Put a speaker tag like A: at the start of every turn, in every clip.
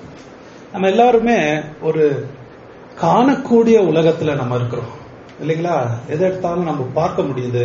A: நம்ம எல்லாருமே ஒரு காணக்கூடிய உலகத்துல நம்ம இருக்கிறோம் இல்லைங்களா எதை எடுத்தாலும் நம்ம பார்க்க முடியுது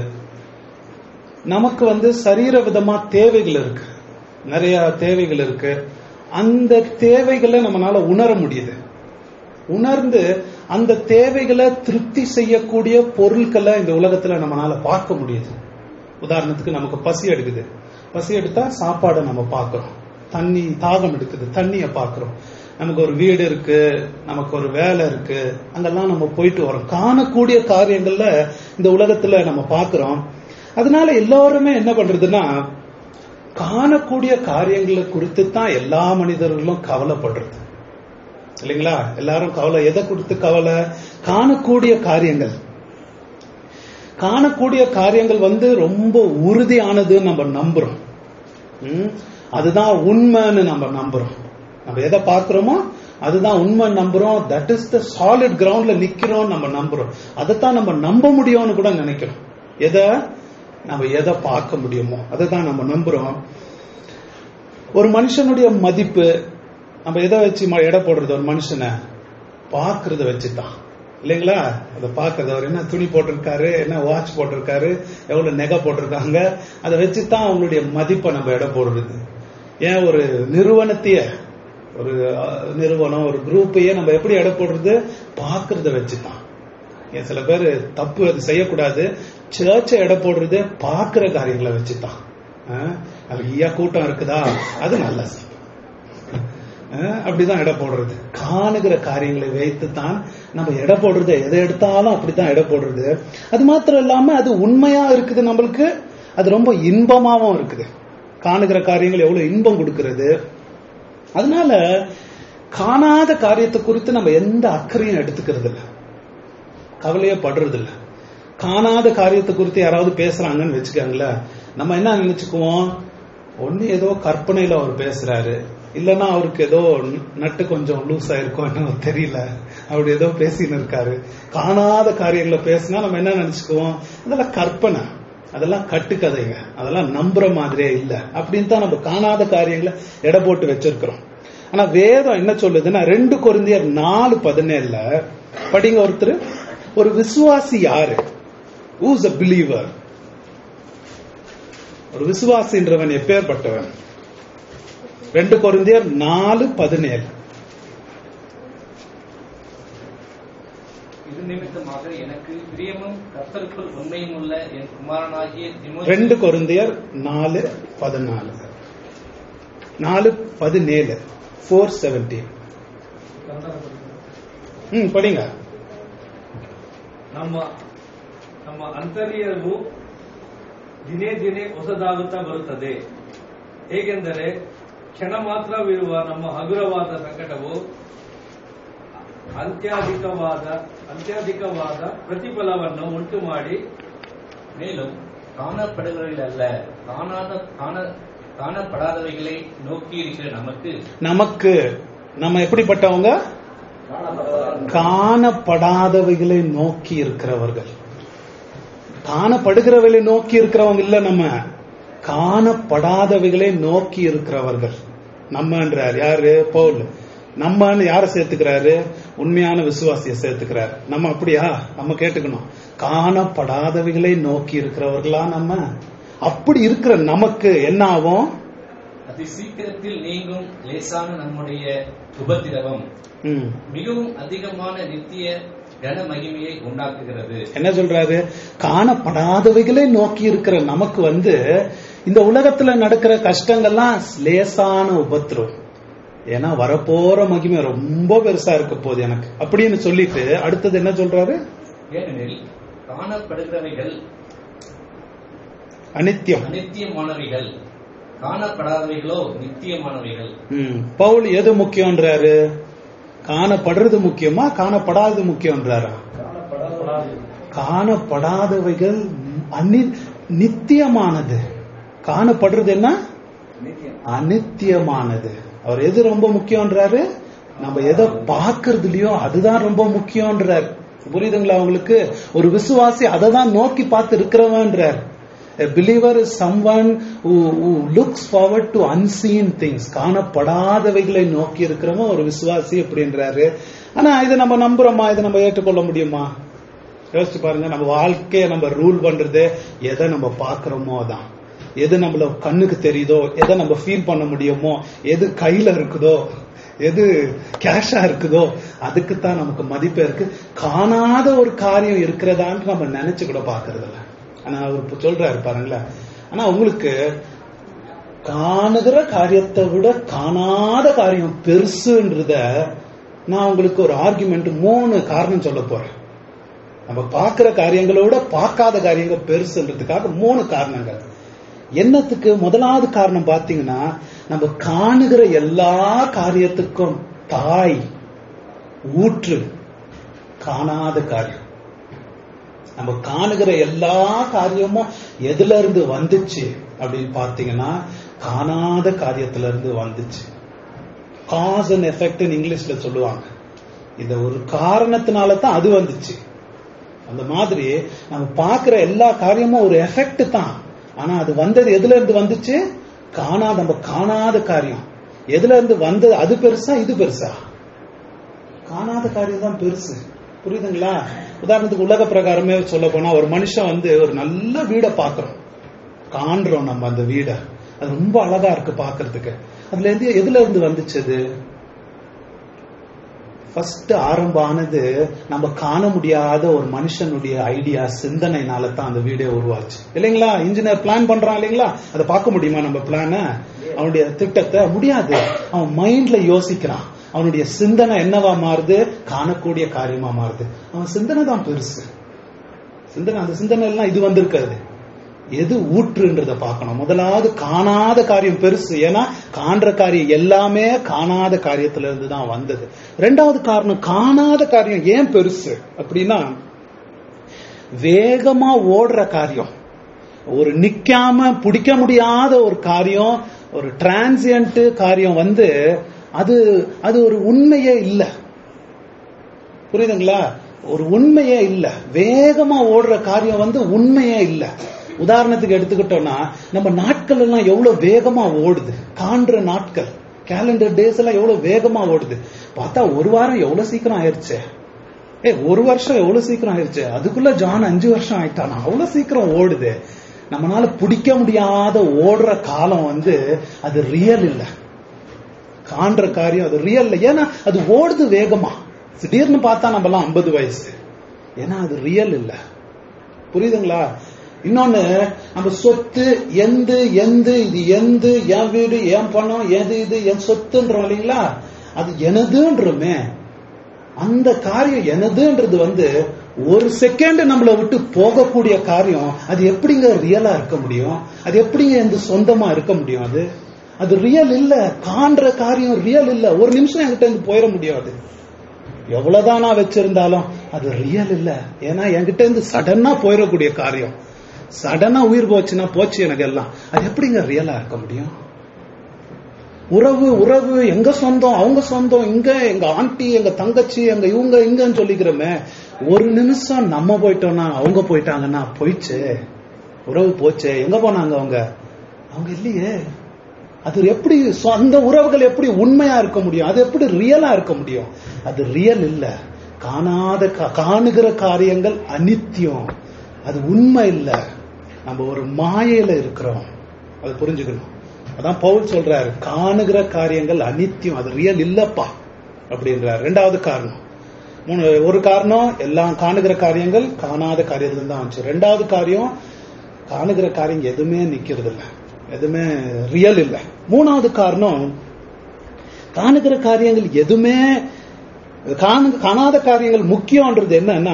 A: நமக்கு வந்து சரீர விதமா தேவைகள் இருக்கு நிறைய தேவைகள் இருக்கு அந்த தேவைகளை நம்மளால உணர முடியுது உணர்ந்து அந்த தேவைகளை திருப்தி செய்யக்கூடிய பொருட்களை இந்த உலகத்துல நம்மளால பார்க்க முடியுது உதாரணத்துக்கு நமக்கு பசி எடுக்குது பசி எடுத்தா சாப்பாடை நம்ம பார்க்கிறோம் தண்ணி தாகம் எடுக்குது தண்ணிய பார்க்கிறோம் நமக்கு ஒரு வீடு இருக்கு நமக்கு ஒரு வேலை இருக்கு அங்கெல்லாம் நம்ம போயிட்டு வரோம் காணக்கூடிய காரியங்கள்ல இந்த உலகத்துல நம்ம பார்க்கிறோம் அதனால எல்லாருமே என்ன பண்றதுன்னா காணக்கூடிய காரியங்களை குறித்து தான் எல்லா மனிதர்களும் கவலைப்படுறது இல்லைங்களா எல்லாரும் கவலை எதை குறித்து கவலை காணக்கூடிய காரியங்கள் காணக்கூடிய காரியங்கள் வந்து ரொம்ப உறுதியானதுன்னு நம்ம நம்புறோம் ம்? அதுதான் உண்மைன்னு நம்ம நம்புறோம் நம்ம எதை பார்க்கிறோமோ அதுதான் உண்மை நம்புறோம் தட் இஸ் த சாலிட் கிரவுண்ட்ல நிக்கிறோம் நம்ம நம்புறோம் அதைத்தான் நம்ம நம்ப முடியும்னு கூட நினைக்கிறோம் எதை நம்ம எதை பார்க்க முடியுமோ அதை தான் நம்ம நம்புறோம் ஒரு மனுஷனுடைய மதிப்பு நம்ம எதை வச்சு ம- எடை போடுறது ஒரு மனுஷனை பார்க்கறத வச்சுதான் இல்லைங்களா அதை பார்க்கறது அவர் என்ன துணி போட்டிருக்காரு என்ன வாட்ச் போட்டிருக்காரு எவ்வளவு நெகை போட்டிருக்காங்க அதை வச்சுதான் அவங்களுடைய மதிப்பை நம்ம எடை போடுறது ஏன் ஒரு நிறுவனத்தையே ஒரு அஹ், நிறுவனம் ஒரு குரூப்பையே நம்ம எப்படி எடை போடுறது பார்க்கறத வச்சுதான் ஏன் சில பேர் தப்பு அது செய்யக்கூடாது சர்ச்சை எடை போடுறது பார்க்கிற காரியங்களை வச்சுதான் அஹ், நிறைய கூட்டம் இருக்குதா அது நல்ல செய்தி. அஹ், அப்படிதான் எடை போடுறது காணுகிற காரியங்களை வைத்து தான் நம்ம எடை போடுறது எதை எடுத்தாலும் அப்படித்தான் எடை போடுறது அது மாத்திரம் இல்லாம அது உண்மையா இருக்குது நம்மளுக்கு அது ரொம்ப இன்பமாவும் இருக்குது காணுகிற காரியங்கள் எவ்வளவு இன்பம் கொடுக்கிறது அதனால காணாத காரியத்தை குறித்து நம்ம எந்த அக்கறையும் எடுத்துக்கிறது இல்ல கவலையே படுறது இல்ல காணாத காரியத்தை குறித்து யாராவது பேசுறாங்கன்னு வச்சுக்கோங்களேன் நம்ம என்ன நினைச்சுக்குவோம் ஒண்ணு ஏதோ கற்பனையில அவர் பேசுறாரு இல்லைன்னா அவருக்கு ஏதோ நட்டு கொஞ்சம் லூஸ் ஆயிருக்கும் என்னவோ தெரியல அப்படி ஏதோ பேசின்னு இருக்காரு காணாத காரியங்களை பேசினா நம்ம என்ன நினைச்சுக்குவோம் அதெல்லாம் கற்பனை அதெல்லாம் கட்டுக்கதைங்க அதெல்லாம் நம்புற மாதிரியே இல்ல அப்படின்னு தான் நம்ம காணாத காரியங்களை எடை போட்டு வச்சிருக்கிறோம் ஆனா வேதம் என்ன சொல்லுதுன்னா ரெண்டு கொரிந்தியர் நாலு பதினேழுல படிங்க ஒருத்தர் ஒரு விசுவாசி யாரு ஊஸ் அ பிலீவர் ஒரு விசுவாசின்றவன் எப்பேற்பட்டவன் ரெண்டு கொரிந்தியர் நாலு பதினேழு
B: இது நிமித்தமாக எனக்கு பிரியமும் கர்த்தருக்குள் உண்மையும் உள்ள என் குமாரனாகிய
A: ரெண்டு கொரிந்தியர் நாலு பதினாலு நாலு பதினேழு ஃபோர் செவன்டீன் ம் படிங்க
C: ನಮ್ಮ ನಮ್ಮ ಅಂತರ್ಯವು ದಿನೇ ದಿನೇ ಹೊಸದಾಗುತ್ತಾ ಬರುತ್ತದೆ ಹೇಗೆಂದರೆ ಕ್ಷಣ ಮಾತ್ರವಿರುವ ನಮ್ಮ ಹಗುರವಾದ ಸಂಕಟವು ಅಂತ್ಯಾಧಿಕವಾದ ಅಂತ್ಯಾಧಿಕವಾದ ಪ್ರತಿಫಲವನ್ನು ಉಂಟು ಮಾಡಿ
B: மேலும் காணப்படுகிறவர்கள் அல்ல காணாத காண காணப்படாதவைகளை நோக்கி இருக்கிற நமக்கு
A: நமக்கு நம்ம எப்படிப்பட்டவங்க காணப்படாதவைகளை நோக்கி இருக்கிறவர்கள் காணப்படுகிறவைகளை நோக்கி இருக்கிறவங்க இல்ல நம்ம காணப்படாதவைகளை நோக்கி இருக்கிறவர்கள் நம்மன்றார் யாரு பவுல் நம்மன்னு யார சேர்த்துக்கிறாரு உண்மையான விசுவாசிய சேர்த்துக்கிறார் நம்ம அப்படியா நம்ம கேட்டுக்கணும் காணப்படாதவைகளை நோக்கி இருக்கிறவர்களா நம்ம அப்படி இருக்கிற நமக்கு என்ன ஆகும்
B: அதி சீக்கிரத்தில் நீங்கும் லேசான நம்முடைய உபத்திரவம்
A: ம்
B: மிகவும் அதிகமான நித்திய கன மகிமையை உண்டாக்குகிறது
A: என்ன சொல்றாரு காணப்படாதவைகளை நோக்கி இருக்கிற நமக்கு வந்து இந்த உலகத்துல நடக்கிற கஷ்டங்கள்லாம் லேசான உபத்திரம் ஏன்னா வரப்போற மகிமை ரொம்ப பெருசா இருக்க போகுது எனக்கு அப்படின்னு சொல்லிட்டு அடுத்தது என்ன சொல்றாரு
B: ஏனெனில் காணப்படுகிறவைகள்
A: அனித்தியம்
B: அநித்தியமானவைகள் காணப்படாதவைகளோ நித்தியமானவைகள்
A: ம். பவுல் எது முக்கியம்ன்றாரு காணப்படுறது முக்கியமா காணப்படாதது முக்கியம்ன்றாரா காணப்படாதவைகள் அனி நித்தியமானது காணப்படுறது என்ன அனித்தியமானது அவர் எது ரொம்ப முக்கியம்ன்றாரு நம்ம எதை பார்க்கறதுலயோ அதுதான் ரொம்ப முக்கியம்ன்றார் புரியுதுங்களா உங்களுக்கு ஒரு விசுவாசி அதை தான் நோக்கி பார்த்து இருக்கிறவன்றார் A believer is someone who, who looks forward to unseen things. காணப்படாதவைகளை நோக்கி இருக்கிறவன் ஒரு விசுவாசி அப்படின்றாரு ஆனா இதை நம்ம நம்புறோமா இதை நம்ம ஏற்றுக்கொள்ள முடியுமா யோசிச்சு பாருங்க நம்ம வாழ்க்கைய நம்ம ரூல் பண்றது எதை நம்ம பாக்குறோமோ அதான் எது நம்மள கண்ணுக்கு தெரியுதோ எதை நம்ம ஃபீல் பண்ண முடியுமோ எது கையில இருக்குதோ எது கேஷா இருக்குதோ அதுக்கு தான் நமக்கு மதிப்பு இருக்கு காணாத ஒரு காரியம் இருக்கிறதான்னு நம்ம நினைச்சு கூட பாக்குறது இல்ல ஆனா அவர் இப்ப சொல்றாரு பாருங்களேன் ஆனா உங்களுக்கு காணுகிற காரியத்தை விட காணாத காரியம் பெருசுன்றத நான் உங்களுக்கு ஒரு ஆர்குமெண்ட் மூணு காரணம் சொல்ல போறேன் நம்ம பார்க்கிற காரியங்களை விட பார்க்காத காரியங்கள் பெருசுன்றதுக்காக மூணு காரணங்கள் என்னத்துக்கு முதலாவது காரணம் பாத்தீங்கன்னா நம்ம காணுகிற எல்லா காரியத்துக்கும் தாய் ஊற்று காணாத காரியம் நம்ம காணுகிற எல்லா காரியமும் எதுல இருந்து வந்துச்சு அப்படின்னு பாத்தீங்கன்னா காணாத காரியத்துல இருந்து வந்துச்சு காஸ் அண்ட் எஃபெக்ட் இங்கிலீஷ்ல சொல்லுவாங்க இந்த ஒரு காரணத்தினால தான் அது வந்துச்சு அந்த மாதிரி நம்ம பார்க்கிற எல்லா காரியமும் ஒரு எஃபெக்ட் தான் ஆனா அது வந்தது எதுல இருந்து வந்துச்சு காணாத நம்ம காணாத காரியம் எதுல இருந்து வந்தது அது பெருசா இது பெருசா காணாத காரியம் தான் பெருசு புரியுதுங்களா உதாரணத்துக்கு உலக பிரகாரமே சொல்ல போனா ஒரு மனுஷன் வந்து ஒரு நல்ல வீடை பார்க்கறோம் காண்றோம் நம்ம அந்த வீடை அது ரொம்ப அழகா இருக்கு பார்க்கிறதுக்கு அதுல இருந்து எதுல இருந்து வந்துச்சு அது ஃபர்ஸ்ட் ஆரம்பானது நம்ம காண முடியாத ஒரு மனுஷனுடைய ஐடியா சிந்தனைனால தான் அந்த வீடே உருவாச்சு இல்லைங்களா இன்ஜினியர் பிளான் பண்றான் இல்லைங்களா அதை பார்க்க முடியுமா நம்ம பிளான அவனுடைய திட்டத்தை முடியாது அவன் மைண்ட்ல யோசிக்கிறான் அவனுடைய சிந்தனை என்னவா மாறுது காணக்கூடிய காரியமா மாறுது அவன் சிந்தனை தான் பெருசு சிந்தனை அந்த சிந்தனை எல்லாம் இது வந்திருக்காது எது ஊற்றுன்றத பார்க்கணும் முதலாவது காணாத காரியம் பெருசு ஏன்னா காண்ற காரியம் எல்லாமே காணாத காரியத்துல இருந்து தான் வந்தது ரெண்டாவது காரணம் காணாத காரியம் ஏன் பெருசு அப்படின்னா வேகமா ஓடுற காரியம் ஒரு நிக்காம பிடிக்க முடியாத ஒரு காரியம் ஒரு டிரான்சியன்ட் காரியம் வந்து அது அது ஒரு உண்மையே இல்ல புரியுதுங்களா ஒரு உண்மையே இல்ல வேகமா ஓடுற காரியம் வந்து உண்மையே இல்ல உதாரணத்துக்கு எடுத்துக்கிட்டோம்னா நம்ம நாட்கள் எல்லாம் எவ்வளவு வேகமா ஓடுது காண்ற நாட்கள் கேலண்டர் டேஸ் எல்லாம் எவ்வளவு வேகமா ஓடுது பார்த்தா ஒரு வாரம் எவ்வளவு சீக்கிரம் ஆயிருச்சு ஏ ஒரு வருஷம் எவ்வளவு சீக்கிரம் ஆயிருச்சு அதுக்குள்ள ஜான் அஞ்சு வருஷம் ஆயிட்டானா அவ்வளவு சீக்கிரம் ஓடுது நம்மளால பிடிக்க முடியாத ஓடுற காலம் வந்து அது ரியல் இல்ல காண்ற காரியம் அது ரியல் இல்ல ஏன்னா அது ஓடுது வேகமா திடீர்னு பார்த்தா நம்ம எல்லாம் ஐம்பது வயசு ஏன்னா அது ரியல் இல்ல புரியுதுங்களா இன்னொன்னு நம்ம சொத்து எந்து எந்து இது எந்து என் வீடு என் பணம் எது இது என் சொத்துன்றோம் இல்லைங்களா அது எனதுன்றோமே அந்த காரியம் எனதுன்றது வந்து ஒரு செகண்ட் நம்மளை விட்டு போகக்கூடிய காரியம் அது எப்படிங்க ரியலா இருக்க முடியும் அது எப்படிங்க எந்த சொந்தமா இருக்க முடியும் அது அது ரியல் இல்ல காண்ற காரியம் ரியல் இல்ல ஒரு நிமிஷம் என்கிட்ட இருந்து போயிட முடியாது எவ்வளவுதான் நான் வச்சிருந்தாலும் அது ரியல் இல்ல ஏன்னா என்கிட்ட இருந்து சடனா போயிடக்கூடிய காரியம் சடனா உயிர் போச்சுன்னா போச்சு எனக்கு எல்லாம் அது எப்படிங்க ரியலா இருக்க முடியும் உறவு உறவு எங்க சொந்தம் அவங்க சொந்தம் இங்க எங்க ஆண்டி எங்க தங்கச்சி எங்க இவங்க இங்கன்னு சொல்லிக்கிறோமே ஒரு நிமிஷம் நம்ம போயிட்டோம்னா அவங்க போயிட்டாங்கன்னா போயிடுச்சு உறவு போச்சு எங்க போனாங்க அவங்க அவங்க இல்லையே அது எப்படி சொ- அந்த உறவுகள் எப்படி உண்மையா இருக்க முடியும் அது எப்படி ரியலா இருக்க முடியும் அது ரியல் இல்ல காணாத கா- காணுகிற காரியங்கள் அனித்தியம் அது உண்மை இல்ல நம்ம ஒரு மாயையில இருக்கிறோம் அது புரிஞ்சுக்கணும் அதான் பவுல் சொல்றாரு காணுகிற காரியங்கள் அனித்தியம் அது ரியல் இல்லப்பா அப்படின்றார் ரெண்டாவது காரணம் மூணு ஒரு காரணம் எல்லாம் காணுகிற காரியங்கள் காணாத காரியத்துல தான் வந்துச்சு ரெண்டாவது காரியம் காணுகிற காரியம் எதுவுமே நிக்கிறது இல்ல எதுவுமே ரியல் இல்ல மூணாவது காரணம் காணுகிற காரியங்கள் எதுவுமே காணு- காணாத காரியங்கள் முக்கியம்ன்றது என்னன்னா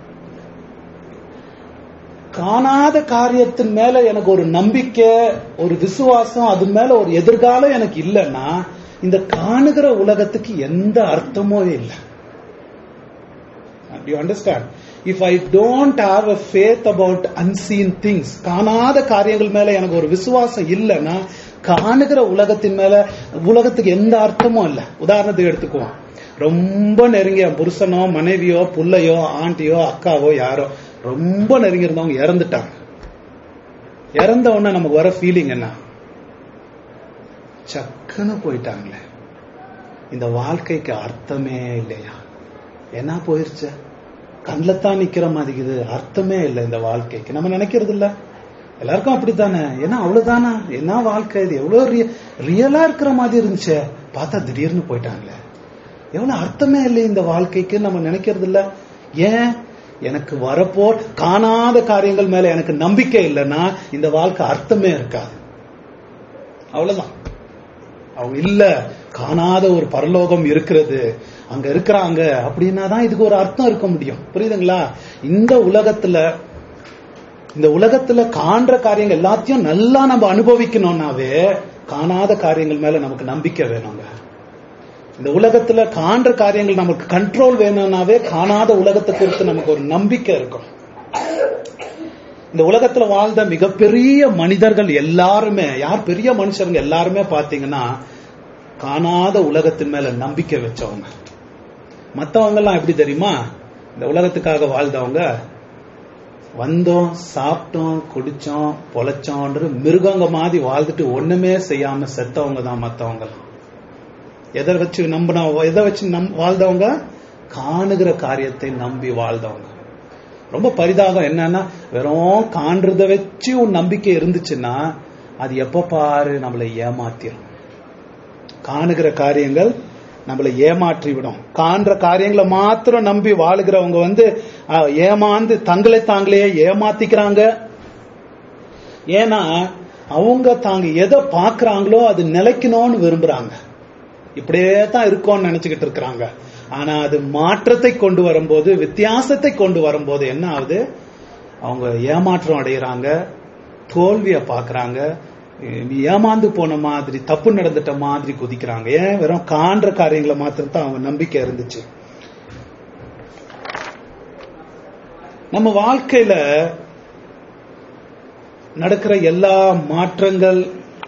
A: காணாத காரியத்தின் மேல எனக்கு ஒரு நம்பிக்கை ஒரு விசுவாசம் அது மேல ஒரு எதிர்காலம் எனக்கு இல்லைன்னா இந்த காணுகிற உலகத்துக்கு எந்த அர்த்தமும் இல்லை Do you understand? If I don't have a faith about unseen things, காணாத காரியங்கள் மேல எனக்கு ஒரு விசுவாசம் இல்லைன்னா காணுகிற உலகத்தின் மேல உலகத்துக்கு எந்த அர்த்தமும் இல்லை உதாரணத்துக்கு எடுத்துக்குவோம் ரொம்ப நெருங்கிய புருஷனோ மனைவியோ புள்ளையோ ஆண்டியோ அக்காவோ யாரோ ரொம்ப நெருங்கி இருந்தவங்க இறந்துட்டாங்க இறந்த உடனே நமக்கு வர ஃபீலிங் என்ன சக்குன்னு போயிட்டாங்களே இந்த வாழ்க்கைக்கு அர்த்தமே இல்லையா என்ன போயிருச்சு கண்ணில் தான் நிக்கிற மாதிரிக்குது அர்த்தமே இல்லை இந்த வாழ்க்கைக்கு நம்ம நினைக்கிறது இல்ல எல்லாருக்கும் அப்படித்தானே ஏன்னா அவ்வளவுதானா என்ன வாழ்க்கை இது எவ்வளவு ரியலா இருக்கிற மாதிரி இருந்துச்சே பார்த்தா திடீர்னு போயிட்டாங்களே எவ்வளவு அர்த்தமே இல்லை இந்த வாழ்க்கைக்கு நம்ம நினைக்கிறது இல்ல ஏன் எனக்கு வரப்போ காணாத காரியங்கள் மேல எனக்கு நம்பிக்கை இல்லைன்னா இந்த வாழ்க்கை அர்த்தமே இருக்காது அவ்வளவுதான் அவங்க இல்ல காணாத ஒரு பரலோகம் இருக்கிறது அங்க இருக்கிறாங்க அப்படின்னா தான் இதுக்கு ஒரு அர்த்தம் இருக்க முடியும் புரியுதுங்களா இந்த உலகத்துல இந்த உலகத்துல காண்ற காரியங்கள் எல்லாத்தையும் நல்லா நம்ம அனுபவிக்கணும்னாவே காணாத காரியங்கள் மேல நமக்கு நம்பிக்கை வேணுங்க இந்த உலகத்துல காண்ற காரியங்கள் நமக்கு கண்ட்ரோல் வேணும்னாவே காணாத உலகத்தை குறித்து நமக்கு ஒரு நம்பிக்கை இருக்கும் இந்த உலகத்துல வாழ்ந்த மிகப்பெரிய மனிதர்கள் எல்லாருமே யார் பெரிய மனுஷருங்க எல்லாருமே பாத்தீங்கன்னா காணாத உலகத்தின் மேல நம்பிக்கை வச்சவங்க மத்தவங்க எல்லாம் எப்படி தெரியுமா இந்த உலகத்துக்காக வாழ்ந்தவங்க வந்தோம் சாப்பிட்டோம் குடிச்சோம் பொழைச்சோன்ற மிருகங்க மாதிரி வாழ்ந்துட்டு ஒண்ணுமே செய்யாம செத்தவங்க தான் மத்தவங்க எதை வச்சு நம்பின எதை வச்சு நம் வாழ்ந்தவங்க காணுகிற காரியத்தை நம்பி வாழ்ந்தவங்க ரொம்ப பரிதாகம் என்னன்னா வெறும் காண்றத வச்சு உன் நம்பிக்கை இருந்துச்சுன்னா அது எப்ப பாரு நம்மளை ஏமாத்திரும் காணுகிற காரியங்கள் நம்மளை ஏமாற்றி விடும் காண்ற காரியங்களை மாத்திரம் நம்பி வாழுகிறவங்க வந்து அஹ், ஏமாந்து தங்களை தாங்களே ஏமாத்திக்கிறாங்க ஏன்னா அவங்க தாங்க எதை பாக்குறாங்களோ அது நிலைக்கணும்னு விரும்புறாங்க இப்படியே தான் இருக்கோம்னு நினைச்சுக்கிட்டு இருக்கிறாங்க ஆனா அது மாற்றத்தை கொண்டு வரும்போது வித்தியாசத்தை கொண்டு வரும்போது என்ன ஆகுது அவங்க ஏமாற்றம் அடைகிறாங்க தோல்வியை பார்க்கறாங்க நீ ஏமாந்து போன மாதிரி தப்பு நடந்துட்ட மாதிரி குதிக்கிறாங்க ஏன் வெறும் காண்ற காரியங்களை மாத்திரம் தான் அவங்க நம்பிக்கை இருந்துச்சு நம்ம வாழ்க்கையில நடக்கிற எல்லா மாற்றங்கள்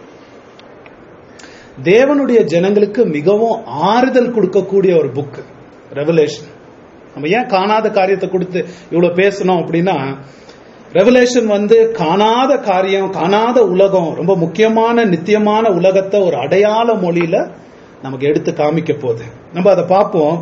A: தேவனுடைய ஜனங்களுக்கு மிகவும் ஆறுதல் கொடுக்கக்கூடிய ஒரு புக் ரெவலேஷன் நம்ம ஏன் காணாத காரியத்தை கொடுத்து இவ்வளவு பேசணும் அப்படின்னா ரெவலேஷன் வந்து காணாத காரியம் காணாத உலகம் ரொம்ப முக்கியமான நித்தியமான உலகத்தை ஒரு அடையாள மொழியில நமக்கு எடுத்து காமிக்க போகுது நம்ம அதை பார்ப்போம்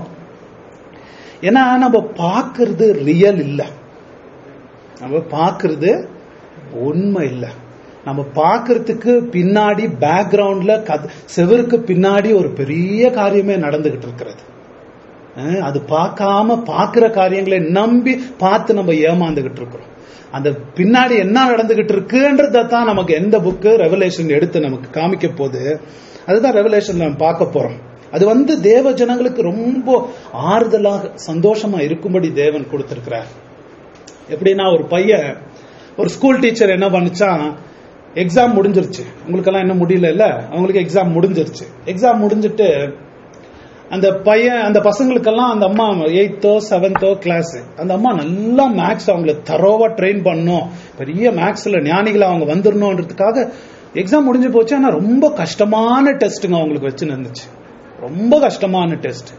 A: ஏன்னா நம்ம பார்க்கிறது ரியல் இல்லை நம்ம பார்க்கிறது உண்மை இல்லை நம்ம பார்க்கறதுக்கு பின்னாடி பேக்ரவுண்ட்ல செவருக்கு பின்னாடி ஒரு பெரிய காரியமே நடந்துகிட்டு இருக்கிறது அஹ் அது பார்க்காம பார்க்கிற காரியங்களை நம்பி பார்த்து நம்ம ஏமாந்துகிட்டு இருக்கிறோம் அந்த பின்னாடி என்ன நடந்துகிட்டு இருக்குன்றத தான் நமக்கு எந்த புக்கு ரெவலேஷன் எடுத்து நமக்கு காமிக்க போகுது அதுதான் ரெவலேஷன் நம்ம பார்க்க போறோம் அது வந்து தேவ ஜனங்களுக்கு ரொம்ப ஆறுதலாக சந்தோஷமா இருக்கும்படி தேவன் கொடுத்திருக்கிறார் எப்படின்னா ஒரு பையன் ஒரு ஸ்கூல் டீச்சர் என்ன பண்ணுச்சான் எக்ஸாம் முடிஞ்சிருச்சு உங்களுக்கெல்லாம் இன்னும் முடியல இல்ல அவங்களுக்கு எக்ஸாம் முடிஞ்சிருச்சு எக்ஸாம் முடிஞ்சிட்டு அந்த பையன் அந்த பசங்களுக்கெல்லாம் அந்த அம்மா எயித்தோ செவன்த்தோ கிளாஸ் அந்த அம்மா நல்லா மேக்ஸ் அவங்கள தரோவா ட்ரெயின் பண்ணும் பெரிய மேக்ஸ்ல ஞானிகளை அவங்க வந்துடணுன்றதுக்காக எக்ஸாம் முடிஞ்சு போச்சு ஆனா ரொம்ப கஷ்டமான டெஸ்ட்டுங்க அவங்களுக்கு வச்சுன்னு இருந்துச்சு ரொம்ப கஷ்டமான test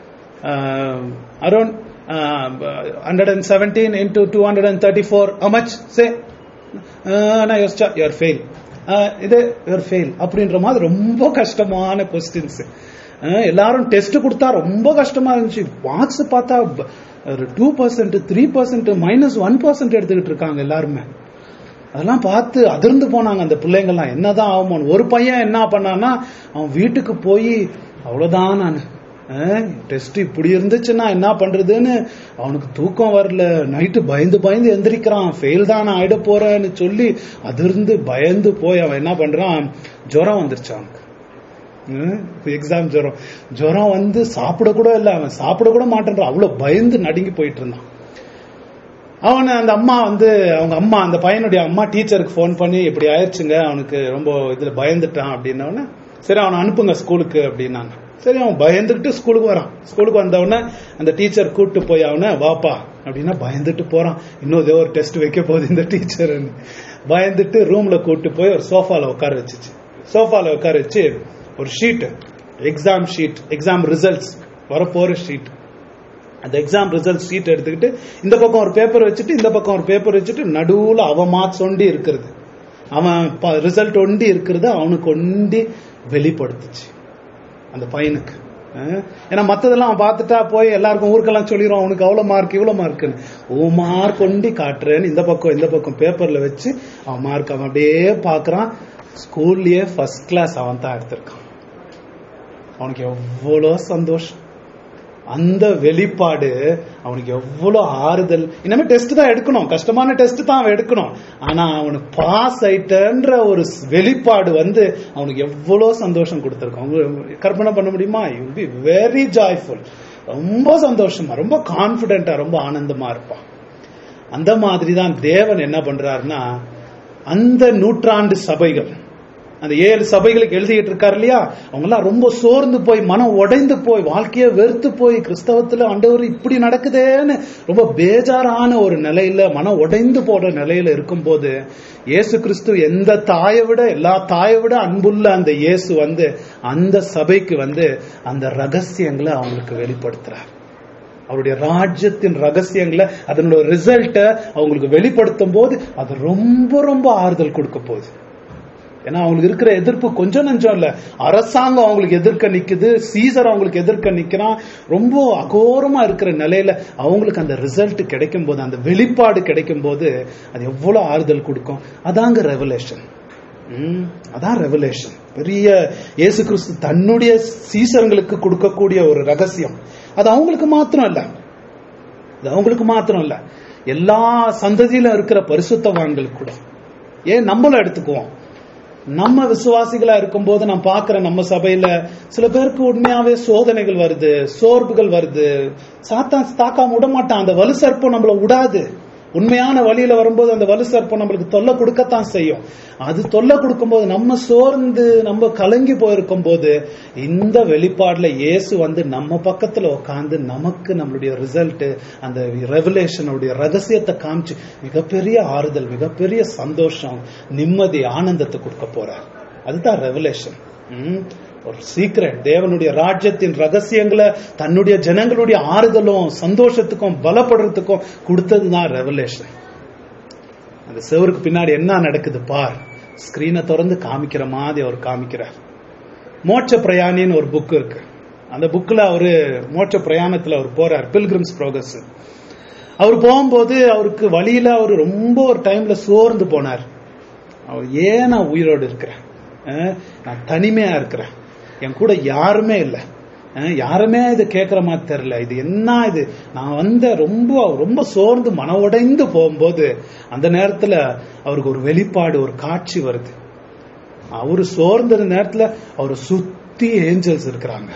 A: around hundred and seventeen into two hundred and thirty four much say நான் யோசிச்சா யுவர் ஃபெயில் இது யுவர் ஃபெயில் அப்படின்ற மாதிரி ரொம்ப கஷ்டமான கொஸ்டின்ஸ் எல்லாரும் டெஸ்ட் கொடுத்தா ரொம்ப கஷ்டமா இருந்துச்சு மார்க்ஸ் பார்த்தா ஒரு two percent three percent minus one percent எடுத்துக்கிட்டு இருக்காங்க எல்லாருமே அதெல்லாம் பார்த்து அதிர்ந்து போனாங்க அந்த பிள்ளைங்கள்லாம் என்னதான் ஆகுமோன்னு ஒரு பையன் என்ன பண்ணான்னா அவன் வீட்டுக்கு போய் அவ்வளவுதான் நான் டெஸ்ட் இப்படி இருந்துச்சுன்னா என்ன பண்றதுன்னு அவனுக்கு தூக்கம் வரல நைட்டு பயந்து பயந்து எந்திரிக்கிறான் ஃபெயில் தான் நான் ஆயிட போறேன்னு சொல்லி அதிர்ந்து பயந்து போய் அவன் என்ன பண்றான் ஜுரம் வந்துருச்சு அவனுக்கு எக்ஸாம் ஜுரம் ஜுரம் வந்து சாப்பிட கூட இல்லை அவன் சாப்பிட கூட மாட்டேன்றான் அவ்வளவு பயந்து நடுங்கி போயிட்டு இருந்தான் அவனை அந்த அம்மா வந்து அவங்க அம்மா அந்த பையனுடைய அம்மா டீச்சருக்கு ஃபோன் பண்ணி இப்படி ஆயிடுச்சுங்க அவனுக்கு ரொம்ப இதுல பயந்துட்டான் அப்படின்னவொடனே சரி அவனை அனுப்புங்க ஸ்கூலுக்கு அப்படின்னாங்க சரி அவன் பயந்துட்டு ஸ்கூலுக்கு வரான் ஸ்கூலுக்கு வந்தவொடனே அந்த டீச்சர் கூப்பிட்டு போய் அவனை வாப்பா அப்படின்னா பயந்துட்டு போறான் இன்னும் ஏதோ ஒரு டெஸ்ட் வைக்க போகுது இந்த டீச்சர் பயந்துட்டு ரூம்ல கூப்பிட்டு போய் ஒரு சோஃபால உட்கார வச்சுச்சு சோஃபால உட்கார வச்சு ஒரு sheet exam sheet exam results வரப்போற ஷீட் அந்த எக்ஸாம் ரிசல்ட் ஷீட் எடுத்துக்கிட்டு இந்த பக்கம் ஒரு பேப்பர் வச்சுட்டு இந்த பக்கம் ஒரு பேப்பர் வச்சுட்டு நடுவுல அவ மார்க்ஸ் ஒண்டி இருக்கிறது அவன் ரிசல்ட் ஒண்டி இருக்கிறது அவனுக்கு ஒண்டி வெளிப்படுத்துச்சு அந்த பையனுக்கு அஹ், ஏன்னா மத்ததெல்லாம் அவன் பார்த்துட்டா போய் எல்லாருக்கும் ஊருக்கெல்லாம் சொல்லிடுவான் அவனுக்கு அவ்வளவு மார்க் இவ்வளவு மார்க்குன்னு ஓ மார்க் ஒண்டி காட்டுறேன்னு இந்த பக்கம் இந்த பக்கம் பேப்பர்ல வச்சு அவன் மார்க் அவன் அப்படியே பாக்குறான் ஸ்கூல்லயே ஃபர்ஸ்ட் கிளாஸ் அவன் தான் எடுத்திருக்கான் அவனுக்கு எவ்வளோ சந்தோஷம் அந்த வெளிப்பாடு அவனுக்கு எவ்வளவு ஆறுதல் இனிமே டெஸ்ட் தான் எடுக்கணும் கஷ்டமான டெஸ்ட் தான் அவன் எடுக்கணும் ஆனா அவனுக்கு பாஸ் ஆயிட்டன்ற ஒரு ஸ்- வெளிப்பாடு வந்து அவனுக்கு எவ்வளவு சந்தோஷம் கொடுத்திருக்கும் அவங்க கற்பனை பண்ண முடியுமா யூ பி வெரி ஜாய்ஃபுல் ரொம்ப சந்தோஷமா ரொம்ப கான்பிடென்டா ரொம்ப ஆனந்தமா இருப்பான் அந்த மாதிரி தான் தேவன் என்ன பண்றாருன்னா அந்த நூற்றாண்டு சபைகள் அந்த ஏழு சபைகளுக்கு எழுதிட்டு இருக்காரு இல்லையா அவங்க எல்லாம் ரொம்ப சோர்ந்து போய் மனம் உடைந்து போய் வாழ்க்கைய வெறுத்து போய் கிறிஸ்தவத்துல ஆண்டவர் இப்படி நடக்குதேன்னு ரொம்ப பேஜாரான ஒரு நிலையில மனம் உடைந்து போற நிலையில இருக்கும்போது இயேசு கிறிஸ்து எந்த தாயை விட எல்லா தாயை விட அன்புள்ள அந்த இயேசு வந்து அந்த சபைக்கு வந்து அந்த ரகசியங்களை அவங்களுக்கு வெளிப்படுத்துறார் அவருடைய ராஜ்யத்தின் ரகசியங்களை அதனோட ரிசல்ட்டை அவங்களுக்கு வெளிப்படுத்தும் போது அது ரொம்ப ரொம்ப ஆறுதல் கொடுக்க போகுது ஏன்னா அவங்களுக்கு இருக்கிற எதிர்ப்பு கொஞ்சம் நஞ்சம் இல்ல அரசாங்கம் அவங்களுக்கு எதிர்க்க நிக்குது சீசர் அவங்களுக்கு எதிர்க்க நிக்கிறான் ரொம்ப அகோரமா இருக்கிற நிலையில அவங்களுக்கு அந்த ரிசல்ட் கிடைக்கும் போது அந்த வெளிப்பாடு கிடைக்கும் போது அது எவ்வளவு ஆறுதல் கொடுக்கும் அதாங்க ரெவலேஷன் அதான் ரெவலேஷன் பெரிய இயேசு கிறிஸ்து தன்னுடைய சீசர்களுக்கு கொடுக்கக்கூடிய ஒரு ரகசியம் அது அவங்களுக்கு மாத்திரம் இல்ல அது அவங்களுக்கு மாத்திரம் இல்ல எல்லா சந்ததியில இருக்கிற பரிசுத்தவான்களுக்கு கூட ஏன் நம்மளும் எடுத்துக்குவோம் நம்ம விசுவாசிகளா இருக்கும்போது நான் பார்க்கிறேன் நம்ம சபையில சில பேருக்கு உண்மையாவே சோதனைகள் வருது சோர்வுகள் வருது சாத்தான் தாக்காம விட மாட்டான் அந்த வலு சர்ப்பம் நம்மள விடாது உண்மையான வழியில வரும்போது அந்த வலு சர்ப்பம் நம்மளுக்கு தொல்லை கொடுக்கத்தான் செய்யும் அது தொல்லை கொடுக்கும்போது நம்ம சோர்ந்து நம்ம கலங்கி போயிருக்கும் போது இந்த வெளிப்பாடுல இயேசு வந்து நம்ம பக்கத்துல உட்காந்து நமக்கு நம்மளுடைய ரிசல்ட் அந்த ரெவலேஷனுடைய ரகசியத்தை காமிச்சு மிகப்பெரிய ஆறுதல் மிகப்பெரிய சந்தோஷம் நிம்மதி ஆனந்தத்தை கொடுக்க போறார் அதுதான் ரெவலேஷன் ஒரு சீக்கிரம் தேவனுடைய ராஜ்யத்தின் ரகசியங்களை தன்னுடைய ஜனங்களுடைய ஆறுதலும் சந்தோஷத்துக்கும் பலப்படுறதுக்கும் கொடுத்ததுதான் ரெவலேஷன் அந்த செவருக்கு பின்னாடி என்ன நடக்குது பார் ஸ்கிரீனை திறந்து காமிக்கிற மாதிரி அவர் காமிக்கிறார் மோட்ச பிரயாணின்னு ஒரு புக் இருக்கு அந்த புக்ல அவரு மோட்ச பிரயாணத்துல அவர் போறார் பில்கிரிம்ஸ் ப்ரோகஸ் அவர் போகும்போது அவருக்கு வழியில அவர் ரொம்ப ஒரு டைம்ல சோர்ந்து போனார் அவர் ஏன் நான் உயிரோடு இருக்கிறேன் அஹ், நான் தனிமையா இருக்கிறேன் என் கூட யாருமே இல்லை அஹ், யாருமே இது கேட்கிற மாதிரி தெரியல இது என்ன இது நான் வந்த ரொம்ப ரொம்ப சோர்ந்து மன உடைந்து போகும்போது அந்த நேரத்துல அவருக்கு ஒரு வெளிப்பாடு ஒரு காட்சி வருது அவரு சோர்ந்த நேரத்துல அவரை சுத்தி ஏஞ்சல்ஸ் இருக்கிறாங்க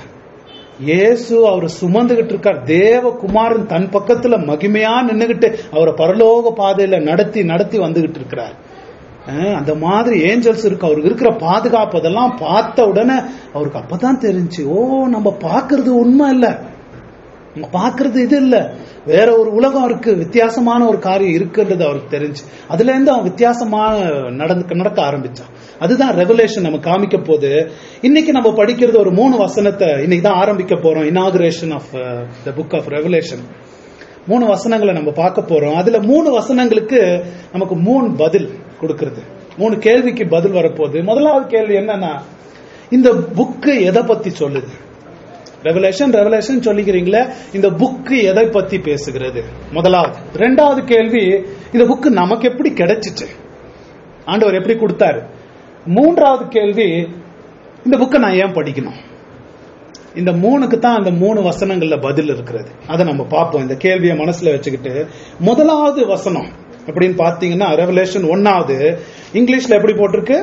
A: இயேசு அவரை சுமந்துகிட்டு இருக்கார் தேவகுமாரன் தன் பக்கத்துல மகிமையா நின்னுகிட்டு அவரை பரலோக பாதையில நடத்தி நடத்தி வந்துகிட்டு இருக்கிறார் அஹ் அந்த மாதிரி ஏஞ்சல்ஸ் இருக்கு அவருக்கு இருக்கிற பாதுகாப்பு அதெல்லாம் பார்த்த உடனே அவருக்கு அப்பதான் தெரிஞ்சு ஓ நம்ம பாக்குறது உண்மை இல்ல நம்ம பாக்குறது இது இல்ல வேற ஒரு உலகம் இருக்கு வித்தியாசமான ஒரு காரியம் இருக்குன்றது அவருக்கு தெரிஞ்சு அதுல இருந்து அவன் வித்தியாசமான நடந்து நடக்க ஆரம்பிச்சான் அதுதான் ரெவலேஷன் நம்ம காமிக்க போது இன்னைக்கு நம்ம படிக்கிறது ஒரு மூணு வசனத்தை இன்னைக்கு தான் ஆரம்பிக்க போறோம் inauguration of the book of Revelation மூணு வசனங்களை நம்ம பார்க்க போறோம் அதுல மூணு வசனங்களுக்கு நமக்கு மூணு பதில் கொடுக்கிறது மூணு கேள்விக்கு பதில் வரப்போகுது முதலாவது கேள்வி என்னன்னா இந்த புக்கு எதை பத்தி சொல்லுது ரெவலேஷன் ரெவலேஷன் சொல்லிக்கிறீங்களே இந்த புக்கு எதை பத்தி பேசுகிறது முதலாவது ரெண்டாவது கேள்வி இந்த புக்கு நமக்கு எப்படி கிடைச்சிச்சு ஆண்டவர் எப்படி கொடுத்தாரு மூன்றாவது கேள்வி இந்த புக்கை நான் ஏன் படிக்கணும் இந்த மூணுக்கு தான் அந்த மூணு வசனங்கள்ல பதில் இருக்கிறது அதை நம்ம பார்ப்போம் இந்த கேள்வியை மனசுல வச்சுக்கிட்டு முதலாவது வசனம் அப்படின்னு பாத்தீங்கன்னா ரெவலேஷன் ஒன்னாவது இங்கிலீஷ்ல எப்படி போட்டிருக்கு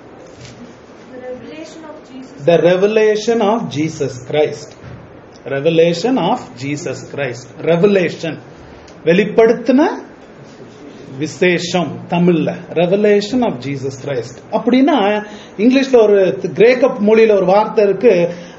D: The revelation of
A: the revelation of
D: Jesus.
A: Jesus Christ revelation of Jesus Christ revelation வெளிப்படுத்தின விசேஷம் தமிழ்ல ரெவலேஷன் ஆஃப் ஜீசஸ் கிரைஸ்ட் அப்படின்னா இங்கிலீஷ்ல ஒரு கிரேக்க மொழியில ஒரு வார்த்தை இருக்கு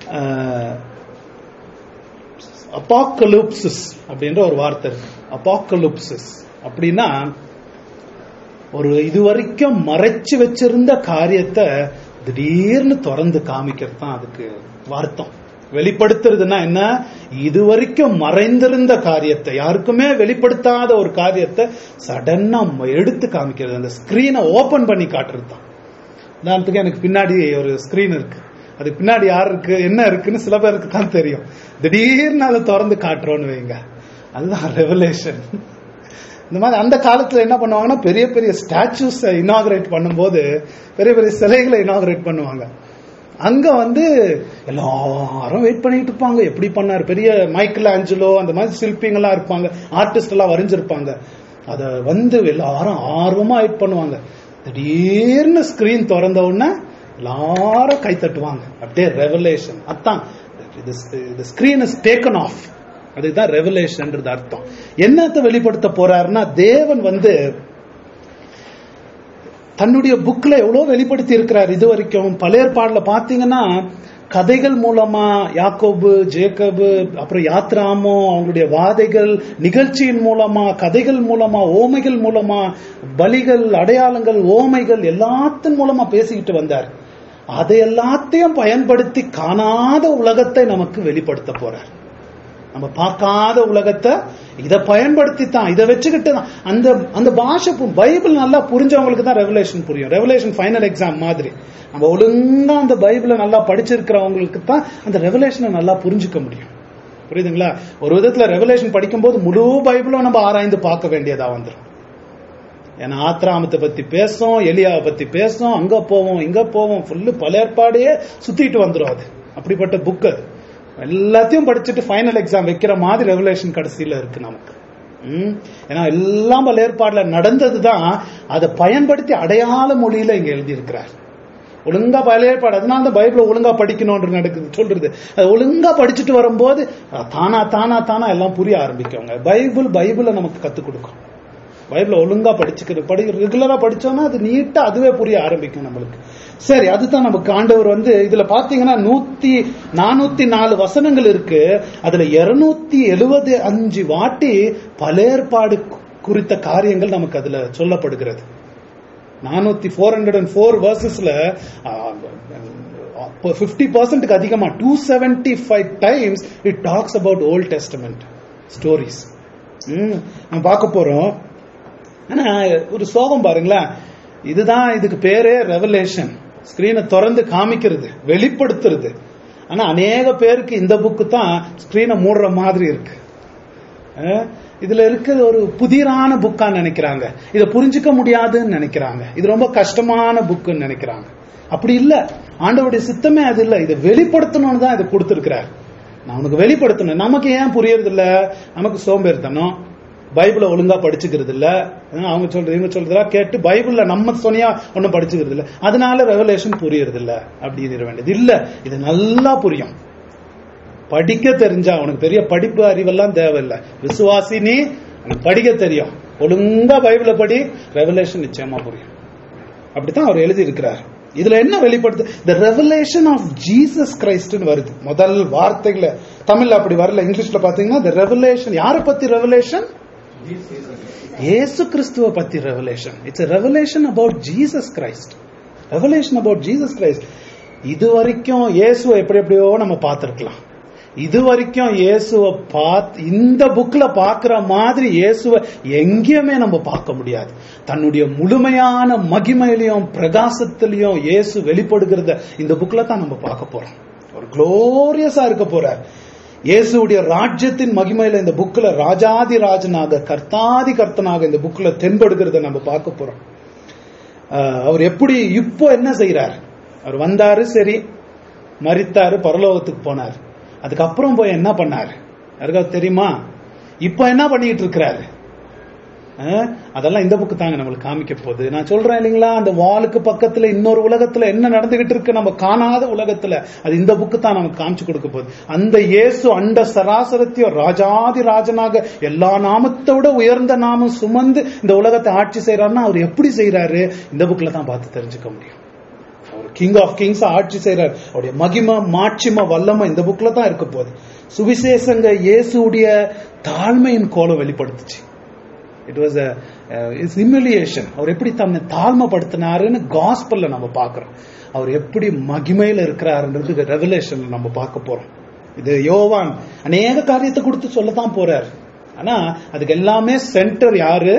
A: அப்பாக்கலுப்சிஸ் அப்படின்ற ஒரு வார்த்தை இருக்கு அப்பாக்கலுப்சிஸ் அப்படின்னா ஒரு இதுவரைக்கும் மறைச்சு வச்சிருந்த காரியத்தை திடீர்னு திறந்து காமிக்கிறது தான் அதுக்கு வார்த்தம் வெளிப்படுத்துறதுன்னா என்ன இதுவரைக்கும் மறைந்திருந்த காரியத்தை யாருக்குமே வெளிப்படுத்தாத ஒரு காரியத்தை சடனா எடுத்து காமிக்கிறது அந்த ஸ்கிரீனை ஓபன் பண்ணி காட்டுறது தான் உதாரணத்துக்கு எனக்கு பின்னாடி ஒரு ஸ்கிரீன் இருக்கு அதுக்கு பின்னாடி யார் இருக்கு என்ன இருக்குன்னு சில பேருக்கு தான் தெரியும் திடீர்னு அதை திறந்து காட்டுறோன்னு வைங்க அதுதான் ரெவலேஷன் இந்த மாதிரி அந்த காலத்துல என்ன பண்ணுவாங்கன்னா பெரிய பெரிய ஸ்டாச்சூஸ் இனாகரேட் பண்ணும்போது பெரிய பெரிய சிலைகளை இனாகரேட் பண்ணுவாங்க அங்க வந்து எல்லாரும் வெயிட் பண்ணிட்டு இருப்பாங்க எப்படி பண்ணாரு பெரிய மைக்கேல் ஆஞ்சலோ அந்த மாதிரி சிற்பிங்கெல்லாம் இருப்பாங்க ஆர்டிஸ்ட் எல்லாம் வரைஞ்சிருப்பாங்க அத வந்து எல்லாரும் ஆர்வமா வெயிட் பண்ணுவாங்க திடீர்னு ஸ்கிரீன் திறந்த உடனே எல்லாரும் கை தட்டுவாங்க அப்படியே ரெவலேஷன் அதான் இது ஸ்கிரீன் இஸ் டேக்கன் ஆஃப் அதுதான் ரெவலேஷன்ன்றது அர்த்தம் என்னத்தை வெளிப்படுத்த போறாருன்னா தேவன் வந்து தன்னுடைய புக்ல எவ்வளவு வெளிப்படுத்தி இருக்கிறார் இது வரைக்கும் பழையற்பாடுல பாத்தீங்கன்னா கதைகள் மூலமா யாக்கோபு ஜேக்கபு அப்புறம் யாத்ராமோ அவங்களுடைய வாதைகள் நிகழ்ச்சியின் மூலமா கதைகள் மூலமா ஓமைகள் மூலமா பலிகள் அடையாளங்கள் ஓமைகள் எல்லாத்தின் மூலமா பேசிக்கிட்டு வந்தார் அதை எல்லாத்தையும் பயன்படுத்தி காணாத உலகத்தை நமக்கு வெளிப்படுத்த போறார் நம்ம பார்க்காத உலகத்தை இதை பயன்படுத்தி தான் இதை வச்சுக்கிட்டு தான் அந்த அந்த பாஷை பு- பைபிள் நல்லா புரிஞ்சவங்களுக்கு தான் ரெவலேஷன் புரியும் ரெவலேஷன் ஃபைனல் எக்ஸாம் மாதிரி நம்ம ஒழுங்கா அந்த பைபிளை நல்லா படிச்சிருக்கிறவங்களுக்கு தான் அந்த ரெவலேஷனை நல்லா புரிஞ்சுக்க முடியும் புரியுதுங்களா ஒரு விதத்துல ரெவலேஷன் படிக்கும்போது முழு பைபிளும் நம்ம ஆராய்ந்து பார்க்க வேண்டியதா வந்துடும் ஏன்னா ஆத்ராமத்தை பத்தி பேசும் எலியாவை பத்தி பேசும் அங்க போவோம் இங்க போவோம் ஃபுல்லு பல ஏற்பாடையே சுத்திட்டு வந்துடும் அது அப்படிப்பட்ட புக் அது எல்லாத்தையும் படிச்சுட்டு ஃபைனல் எக்ஸாம் வைக்கிற மாதிரி ரெவலேஷன் கடைசியில இருக்கு நமக்கு ம்? ஏன்னா எல்லாம் பல ஏற்பாடுல நடந்தது தான் அதை பயன்படுத்தி அடையாள மொழியில இங்க எழுதியிருக்கிறார் ஒழுங்கா பல ஏற்பாடு அதனால தான் பைபிள ஒழுங்கா படிக்கணும்னு நடக்குது சொல்றது அது ஒழுங்கா படிச்சுட்டு வரும்போது அஹ், தானா தானா தானா எல்லாம் புரிய ஆரம்பிக்குங்க பைபிள் பைபிளை நமக்கு கத்துக் கொடுக்கும் பைபிள ஒழுங்கா படிச்சுக்கிறது படி ரெகுலரா படிச்சோம்னா அது நீட்டா அதுவே புரிய ஆரம்பிக்கும் நம்மளுக்கு சரி அதுதான் நமக்கு ஆண்டவர் வந்து இதுல பாத்தீங்கன்னா நூத்தி நானூத்தி நாலு வசனங்கள் இருக்கு அதுல இருநூத்தி எழுபது அஞ்சு வாட்டி பலேற்பாடு குறித்த காரியங்கள் நமக்கு அதுல சொல்லப்படுகிறது நானூத்தி ஃபோர் ஹண்ட்ரட் அண்ட் ஃபோர் வர்சஸ்ல ஃபிஃப்டி பர்சன்ட்க்கு அதிகமா two seventy five times it talks about Old Testament stories நம்ம பார்க்க போறோம் ஆனா ஒரு சோகம் பாருங்களேன் இதுதான் இதுக்கு பேரே ரெவலேஷன் ஸ்கிரீனை திறந்து காமிக்கிறது வெளிப்படுத்துறது ஆனா அநேக பேருக்கு இந்த புக்கு தான் ஸ்கிரீனை மூடுற மாதிரி இருக்கு அஹ் இதுல இருக்கிறது ஒரு புதிரான புக்கா நினைக்கிறாங்க இதை புரிஞ்சுக்க முடியாதுன்னு நினைக்கிறாங்க இது ரொம்ப கஷ்டமான புக்குன்னு நினைக்கிறாங்க அப்படி இல்ல ஆண்டவருடைய சித்தமே அது இல்ல இதை வெளிப்படுத்தணும்னு தான் இதை கொடுத்திருக்கிறார் நான் உனக்கு வெளிப்படுத்தணும் நமக்கு ஏன் புரியறது இல்ல நமக்கு சோம்பேறித்தனம் பைபிளை ஒழுங்கா படிச்சுக்கிறது இல்ல அஹ் அவங்க சொல்றது இவங்க சொல்றதெல்லாம் கேட்டு பைபிள்ல நம்ம சொன்னியா ஒன்னும் படிச்சுக்கிறது இல்ல அதனால ரெவலேஷன் புரியறது இல்ல அப்படின்னு வேண்டியது இல்ல இது நல்லா புரியும் படிக்க தெரிஞ்சா உனக்கு பெரிய படிப்பு அறிவெல்லாம் தேவையில்லை விசுவாசி நீ உனக்கு படிக்க தெரியும் ஒழுங்கா பைபிளை படி ரெவலேஷன் நிச்சயமா புரியும் அப்படித்தான் அவர் எழுதி இருக்கிறார் இதுல என்ன வெளிப்படுத்து த ரெவலேஷன் ஆஃப் ஜீசஸ் கிரைஸ்ட்னு வருது முதல் வார்த்தைகளை தமிழ்ல அப்படி வரல இங்கிலீஷ்ல பாத்தீங்கன்னா த ரெவலேஷன் யாரை பத்தி ரெவலேஷன் இயேசு கிறிஸ்துவ பத்தி revelation it's revelation about Jesus Christ revelation about Jesus Christ இது வரைக்கும் இயேசுவை எப்படி எப்படியோ நம்ம பார்த்திருக்கலாம் இது வரைக்கும் இயேசுவை பார்த்து இந்த புக்ல பார்க்கிற மாதிரி இயேசுவை எங்கேயுமே நம்ம பார்க்க முடியாது தன்னுடைய முழுமையான மகிமையிலையும் பிரகாசத்திலையும் இயேசு வெளிப்படுகிறத இந்த புக்ல தான் நம்ம பார்க்க போறோம் ஒரு குளோரியஸா இருக்க போறார் இயேசுடைய ராஜ்யத்தின் மகிமையில இந்த புக்ல ராஜாதி ராஜனாக கர்த்தாதி கர்த்தனாக இந்த புக்ல தென்படுகிறத நம்ம பார்க்க போறோம் ஆஹ் அவர் எப்படி இப்போ என்ன செய்யறார் அவர் வந்தாரு சரி மரித்தாரு பரலோகத்துக்கு போனார் அதுக்கப்புறம் போய் என்ன பண்ணாரு யாருக்காவது தெரியுமா இப்போ என்ன பண்ணிட்டு இருக்கிறாரு அஹ், அதெல்லாம் இந்த புக்கு தாங்க நம்மளுக்கு காமிக்க போகுது நான் சொல்றேன் இல்லைங்களா அந்த வாலுக்கு பக்கத்துல இன்னொரு உலகத்துல என்ன நடந்துகிட்டு இருக்கு நம்ம காணாத உலகத்துல அது இந்த புக்கு தான் நமக்கு காமிச்சு கொடுக்க போகுது அந்த இயேசு அண்ட சராசரத்தையும் ராஜாதி ராஜனாக எல்லா நாமத்தை விட உயர்ந்த நாமம் சுமந்து இந்த உலகத்தை ஆட்சி செய்யறாருன்னா அவர் எப்படி செய்யறாரு இந்த புக்ல தான் பார்த்து தெரிஞ்சுக்க முடியும் அவர் கிங் ஆஃப் கிங்ஸ் ஆட்சி செய்யறார் அவருடைய மகிமை மாட்சிம வல்லமை இந்த புக்ல தான் இருக்க போகுது சுவிசேஷங்க இயேசுடைய தாழ்மையின் கோலம் வெளிப்படுத்துச்சு இட் வாஸ் இட்ஸ் இமிலியேஷன் அவர் எப்படி தன்னை தாழ்மைப்படுத்தினாருன்னு காஸ்பல்ல நம்ம பார்க்கிறோம் அவர் எப்படி மகிமையில இருக்கிறாருன்றது ரெவலேஷன்ல நம்ம பார்க்க போறோம் இது யோவான் அநேக காரியத்தை கொடுத்து சொல்லத்தான் போறார் ஆனா அதுக்கு எல்லாமே சென்டர் யாரு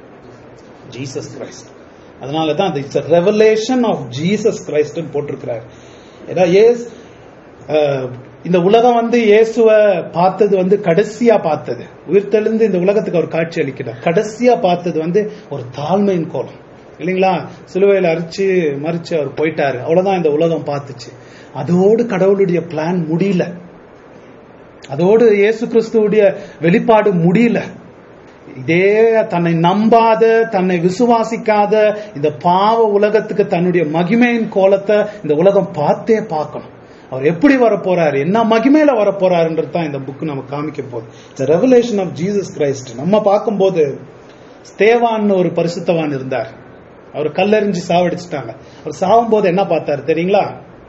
A: ஜீசஸ் கிரைஸ்ட் அதனால தான் it's revelation of Jesus Christ போட்டிருக்கிறார் ஏன்னா ஏஸ் அஹ், இந்த உலகம் வந்து இயேசுவ பார்த்தது வந்து கடைசியா பார்த்தது உயிர்த்தெழுந்து இந்த உலகத்துக்கு அவர் காட்சி அளிக்கிறார் கடைசியா பார்த்தது வந்து ஒரு தாழ்மையின் கோலம் இல்லைங்களா சிலுவையில் அரிச்சு மறிச்சு அவர் போயிட்டாரு அவ்வளவுதான் இந்த உலகம் பார்த்துச்சு அதோடு கடவுளுடைய பிளான் முடியல அதோடு இயேசு கிறிஸ்துவுடைய வெளிப்பாடு முடியல இதே தன்னை நம்பாத தன்னை விசுவாசிக்காத இந்த பாவ உலகத்துக்கு தன்னுடைய மகிமையின் கோலத்தை இந்த உலகம் பார்த்தே பார்க்கணும் அவர் எப்படி வரப்போறாரு என்ன மகிமையில வரப்போறாருன்றது தான் இந்த புக் நமக்கு காமிக்க போகுது இந்த ரெவலேஷன் ஆஃப் ஜீசஸ் கிரைஸ்ட் நம்ம பார்க்கும்போது ஸ்தேவான் ஒரு பரிசுத்தவான் இருந்தார் அவர் கல்லெறிஞ்சு சாவடிச்சிட்டாங்க அவர் சாவும் போது என்ன பார்த்தாரு தெரியுங்களா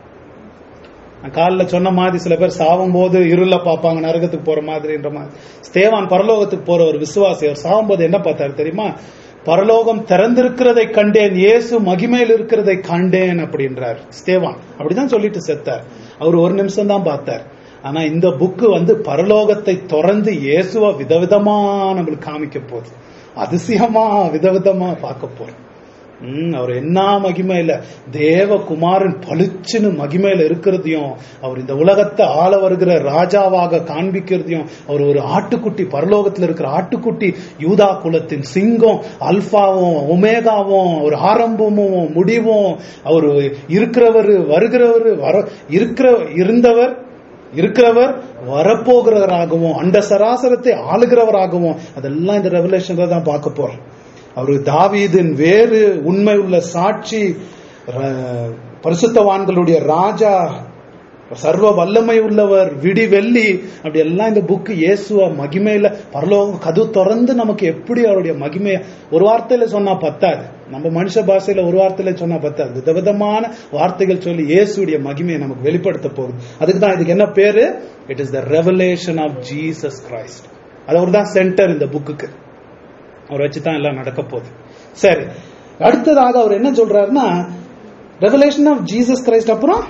A: நான் காலைல சொன்ன மாதிரி சில பேர் சாவும் போது இருள பார்ப்பாங்க நரகத்துக்கு போற மாதிரின்ற மாதிரி ஸ்தேவான் பரலோகத்துக்கு போற ஒரு விசுவாசி அவர் சாவும் போது என்ன பார்த்தாரு தெரியுமா பரலோகம் திறந்திருக்கிறதை கண்டேன் இயேசு மகிமையில் இருக்கிறதை கண்டேன் அப்படின்றார் ஸ்தேவான் அப்படிதான் சொல்லிட்டு செத்தார் அவர் ஒரு நிமிஷம் தான் பார்த்தார் ஆனா இந்த புக்கு வந்து பரலோகத்தை திறந்து இயேசுவ விதவிதமா நம்மளுக்கு காமிக்க போகுது அதிசயமா விதவிதமா பார்க்க போறோம் ம், அவர் என்ன மகிமையில தேவகுமாரன் பளிச்சுன்னு மகிமையில இருக்கிறதையும் அவர் இந்த உலகத்தை ஆள வருகிற ராஜாவாக காண்பிக்கிறதையும் அவர் ஒரு ஆட்டுக்குட்டி பரலோகத்துல இருக்கிற ஆட்டுக்குட்டி யூதா குலத்தின் சிங்கம் அல்பாவும் ஒமேகாவும் ஒரு ஆரம்பமும் முடிவும் அவர் இருக்கிறவர் வருகிறவர் வர இருக்கிற இருந்தவர் இருக்கிறவர் வரப்போகிறவராகவும் அண்ட சராசரத்தை ஆளுகிறவராகவும் அதெல்லாம் இந்த ரெவலேஷன்ல தான் பார்க்க போறோம் அவர் தாவீதின் வேறு உண்மை உள்ள சாட்சி ர- பரிசுத்தவான்களுடைய ராஜா சர்வ வல்லமை உள்ளவர் விடி வெள்ளி அப்படி எல்லாம் இந்த புக்கு இயேசுவ மகிமையில பரலோகம் கது திறந்து நமக்கு எப்படி அவருடைய மகிமைய ஒரு வார்த்தையில சொன்னா பத்தாது நம்ம மனுஷ பாஷையில ஒரு வார்த்தையில சொன்னா பத்தாது விதவிதமான வார்த்தைகள் சொல்லி இயேசுடைய மகிமையை நமக்கு வெளிப்படுத்த போகுது அதுக்கு தான் இதுக்கு என்ன பேரு it is the revelation of Jesus Christ அது ஒரு தான் சென்டர் இந்த புக்குக்கு அவர் வச்சு தான் எல்லாம் நடக்க போகுது சரி அடுத்ததாக அவர் என்ன சொல்றாருன்னா ரெவலேஷன் ஆஃப் ஜீசஸ் கிரைஸ்ட் அப்புறம்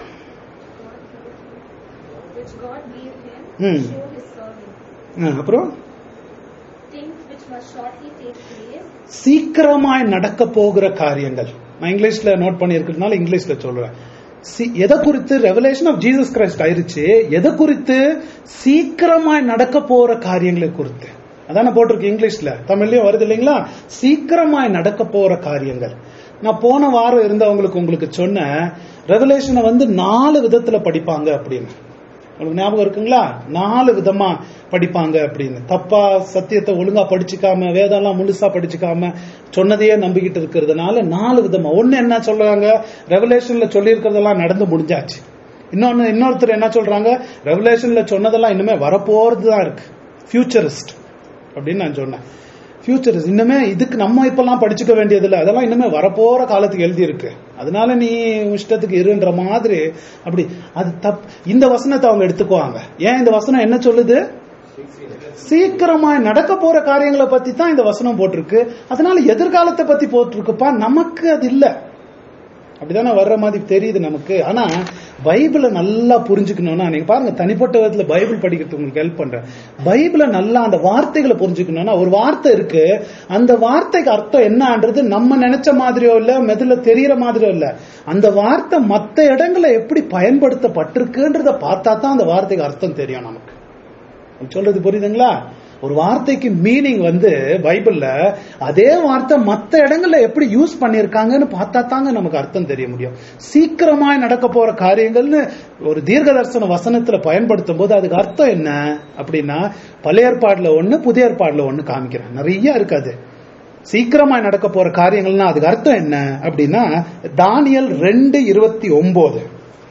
E: which God gave him
A: Hmm.
E: to show his servant
A: ah, அப்புறம்
E: things which must shortly take place,
A: சீக்கிரமாய் நடக்க போகிற காரியங்கள் நான் இங்கிலீஷ்ல நோட் பண்ணியிருக்கிறதுனால இங்கிலீஷ்ல சொல்றேன் சி- எதை குறித்து ரெவலேஷன் ஆஃப் ஜீசஸ் கிரைஸ்ட் ஆயிருச்சு எதை குறித்து சீக்கிரமாய் நடக்க போற காரியங்களை குறித்து அதான போட்டிருக்கு இங்கிலீஷ்ல தமிழ்லயும் வருது இல்லைங்களா சீக்கிரமாய் நடக்க போற காரியங்கள் நான் போன வாரம் இருந்தவங்களுக்கு உங்களுக்கு சொன்னேன் ரெவலேஷனை வந்து நாலு விதத்துல படிப்பாங்க அப்படின்னு உங்களுக்கு ஞாபகம் இருக்குங்களா நாலு விதமா படிப்பாங்க அப்படின்னு தப்பா சத்தியத்தை ஒழுங்கா படிச்சுக்காம வேதம்லாம் முழுசா படிச்சுக்காம சொன்னதையே நம்பிக்கிட்டு இருக்கிறதுனால நாலு விதமா ஒண்ணு என்ன சொல்றாங்க ரெவலேஷன்ல சொல்லி இருக்கிறதெல்லாம் நடந்து முடிஞ்சாச்சு இன்னொன்னு இன்னொருத்தர் என்ன சொல்றாங்க ரெவலேஷன்ல சொன்னதெல்லாம் இன்னுமே வரப்போறது தான் இருக்கு ஃபியூச்சரிஸ்ட் அப்படின்னு நான் சொன்னேன் ஃபியூச்சரிஸ்ட் இன்னுமே இதுக்கு நம்ம இப்பெல்லாம் படிச்சுக்க வேண்டியதில்லை அதெல்லாம் இன்னுமே வரப்போற காலத்துக்கு எழுதி இருக்கு அதனால நீ உன் இஷ்டத்துக்கு இருன்ற மாதிரி அப்படி அது தப் இந்த வசனத்தை அவங்க எடுத்துக்குவாங்க ஏன் இந்த வசனம் என்ன சொல்லுது சீக்கிரமாய் நடக்க போற காரியங்களை பத்தி தான் இந்த வசனம் போட்டிருக்கு அதனால எதிர்காலத்தை பத்தி போட்டிருக்குப்பா நமக்கு அது இல்ல அப்படிதானே வர்ற மாதிரி தெரியுது நமக்கு ஆனா பைபிளை நல்லா புரிஞ்சுக்கணும்னா நீங்க பாருங்க தனிப்பட்ட விதத்துல பைபிள் படிக்கிறதுக்கு உங்களுக்கு ஹெல்ப் பண்றேன் பைபிளை நல்லா அந்த வார்த்தைகளை புரிஞ்சுக்கணும்னா ஒரு வார்த்தை இருக்கு அந்த வார்த்தைக்கு அர்த்தம் என்னன்றது நம்ம நினைச்ச மாதிரியோ இல்ல மெதுல தெரியற மாதிரியோ இல்ல அந்த வார்த்தை மத்த இடங்களை எப்படி பயன்படுத்தப்பட்டிருக்குன்றத பார்த்தா தான் அந்த வார்த்தைக்கு அர்த்தம் தெரியும் நமக்கு சொல்றது புரியுதுங்களா ஒரு வார்த்தைக்கு மீனிங் வந்து பைபிள்ல அதே வார்த்தை மத்த இடங்கள்ல எப்படி யூஸ் பண்ணிருக்காங்கன்னு பார்த்தா தாங்க நமக்கு அர்த்தம் தெரிய முடியும் சீக்கிரமாய் நடக்க போற காரியங்கள்னு ஒரு தீர்க்க தரிசன வசனத்துல பயன்படுத்தும் போது அதுக்கு அர்த்தம் என்ன அப்படின்னா பழைய ஏற்பாடுல ஒண்ணு புதிய ஏற்பாடுல ஒண்ணு காமிக்கிறேன் நிறைய இருக்காது சீக்கிரமாய் நடக்க போற காரியங்கள்னா அதுக்கு அர்த்தம் என்ன அப்படின்னா தானியல் ரெண்டு இருபத்தி ஒன்பது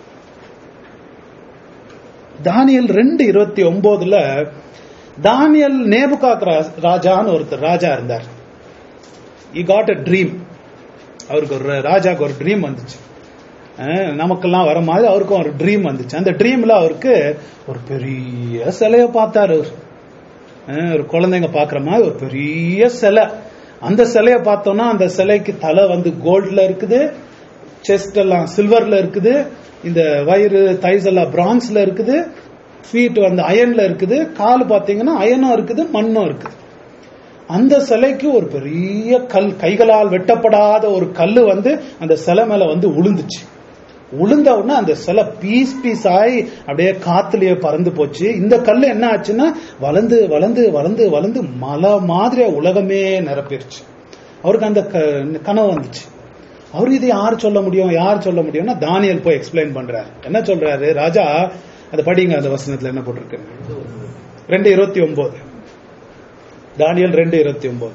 A: தானியல் ரெண்டு இருபத்தி ஒன்பதுல தானியல் நேபுகாத் ரா- ராஜான்னு ஒருத்தர் ராஜா இருந்தார் இ காட் அ ட்ரீம் அவருக்கு ஒரு ராஜாக்கு ஒரு ட்ரீம் வந்துச்சு அஹ் நமக்கெல்லாம் வர மாதிரி அவருக்கும் ஒரு ட்ரீம் வந்துச்சு அந்த ட்ரீம்ல அவருக்கு ஒரு பெரிய சிலைய பார்த்தாரு அவர் அஹ் ஒரு குழந்தைங்க பாக்குற மாதிரி ஒரு பெரிய சிலை அந்த சிலைய பார்த்தோம்னா அந்த சிலைக்கு தலை வந்து கோல்ட்ல இருக்குது செஸ்ட் எல்லாம் சில்வர்ல இருக்குது இந்த வயிறு தைஸ் எல்லாம் பிரான்ஸ்ல இருக்குது ஃபீட் வந்து அயன்ல இருக்குது கால் பாத்தீங்கன்னா அயனும் இருக்குது மண்ணும் இருக்குது அந்த சிலைக்கு ஒரு பெரிய கல் கைகளால் வெட்டப்படாத ஒரு கல்லு வந்து அந்த சிலை மேல வந்து உளுந்துச்சு உளுந்த உடனே அந்த சிலை பீஸ் பீஸ் ஆகி அப்படியே காத்துலயே பறந்து போச்சு இந்த கல் என்ன ஆச்சுன்னா வளர்ந்து வளர்ந்து வளர்ந்து வளர்ந்து மலை மாதிரியா உலகமே நிரப்பிருச்சு அவருக்கு அந்த க- கனவு வந்துச்சு அவர் இது யார் சொல்ல முடியும் யார் சொல்ல முடியும்னா தானியல் போய் எக்ஸ்பிளைன் பண்றாரு என்ன சொல்றாரு ராஜா அதை படிங்க அந்த வசனத்துல என்ன போட்டிருக்கு ரெண்டு இருபத்தி ஒன்பது தானியல் ரெண்டு இருபத்தி ஒன்பது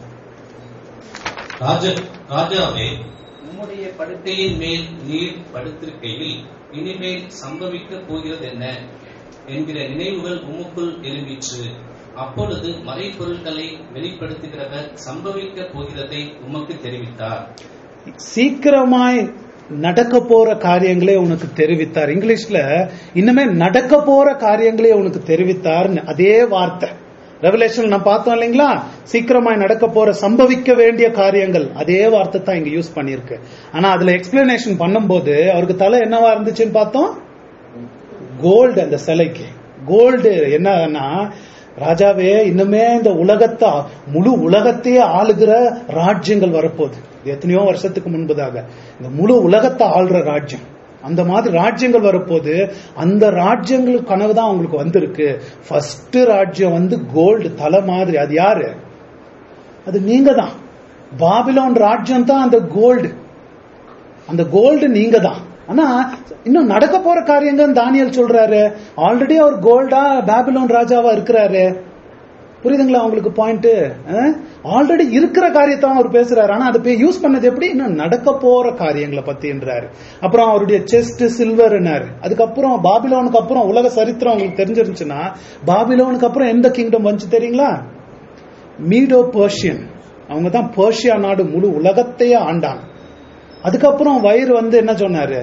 F: ராஜ ராஜாவே
B: உம்முடைய படுக்கையின் மேல் நீர் படுத்திருக்கையில் இனிமேல் சம்பவிக்க போகிறது என்ன என்கிற நினைவுகள் உமக்குள் எழும்பிற்று அப்பொழுது மறைபொருட்களை வெளிப்படுத்துகிறவர் சம்பவிக்க போகிறதை உமக்கு தெரிவித்தார்
A: சீக்கிரமாய் நடக்க போற காரியங்களே உனக்கு தெரிவித்தார் இங்கிலீஷ்ல இன்னுமே நடக்க போற காரியங்களே உனக்கு தெரிவித்தார் அதே வார்த்தை ரெவலேஷன் நான் பார்த்தோம் இல்லைங்களா சீக்கிரமாய் நடக்க போற சம்பவிக்க வேண்டிய காரியங்கள் அதே வார்த்தை தான் இங்க யூஸ் பண்ணிருக்கு ஆனா அதுல எக்ஸ்பிளனேஷன் பண்ணும்போது அவருக்கு தலை என்னவா இருந்துச்சுன்னு பார்த்தோம் கோல்டு அந்த சிலைக்கு கோல்டு என்னன்னா ராஜாவே இன்னுமே இந்த உலகத்தை முழு உலகத்தையே ஆளுகிற ராஜ்யங்கள் வரப்போகுது இது எத்தனையோ வருஷத்துக்கு முன்பதாக இந்த முழு உலகத்தை ஆள்ற ராஜ்யம் அந்த மாதிரி ராஜ்யங்கள் வரப்போது அந்த ராஜ்யங்கள் கனவு தான் அவங்களுக்கு வந்திருக்கு ஃபர்ஸ்ட் ராஜ்யம் வந்து கோல்டு தலை மாதிரி அது யாரு அது நீங்க தான் பாபிலோன் ராஜ்யம் தான் அந்த கோல்டு அந்த கோல்டு நீங்க தான் ஆனா இன்னும் நடக்க போற காரியங்கள் தானியல் சொல்றாரு ஆல்ரெடி அவர் கோல்டா பாபிலோன் ராஜாவா இருக்கிறாரு புரியுதுங்களா உங்களுக்கு பாயிண்ட் ஆல்ரெடி இருக்கிற காரியத்தை அவர் பேசுறாரு ஆனா அதை யூஸ் பண்ணது எப்படி இன்னும் நடக்க போற காரியங்களை பத்தின்றாரு அப்புறம் அவருடைய செஸ்ட் சில்வர்னாரு அதுக்கப்புறம் பாபிலோனுக்கு அப்புறம் உலக சரித்திரம் உங்களுக்கு தெரிஞ்சிருந்துச்சுன்னா பாபிலோனுக்கு அப்புறம் எந்த கிங்டம் வந்துச்சு தெரியுங்களா மீடோ பர்ஷியன் அவங்க தான் பர்ஷியா நாடு முழு உலகத்தையே ஆண்டாங்க அதுக்கப்புறம் வயிறு வந்து என்ன சொன்னாரு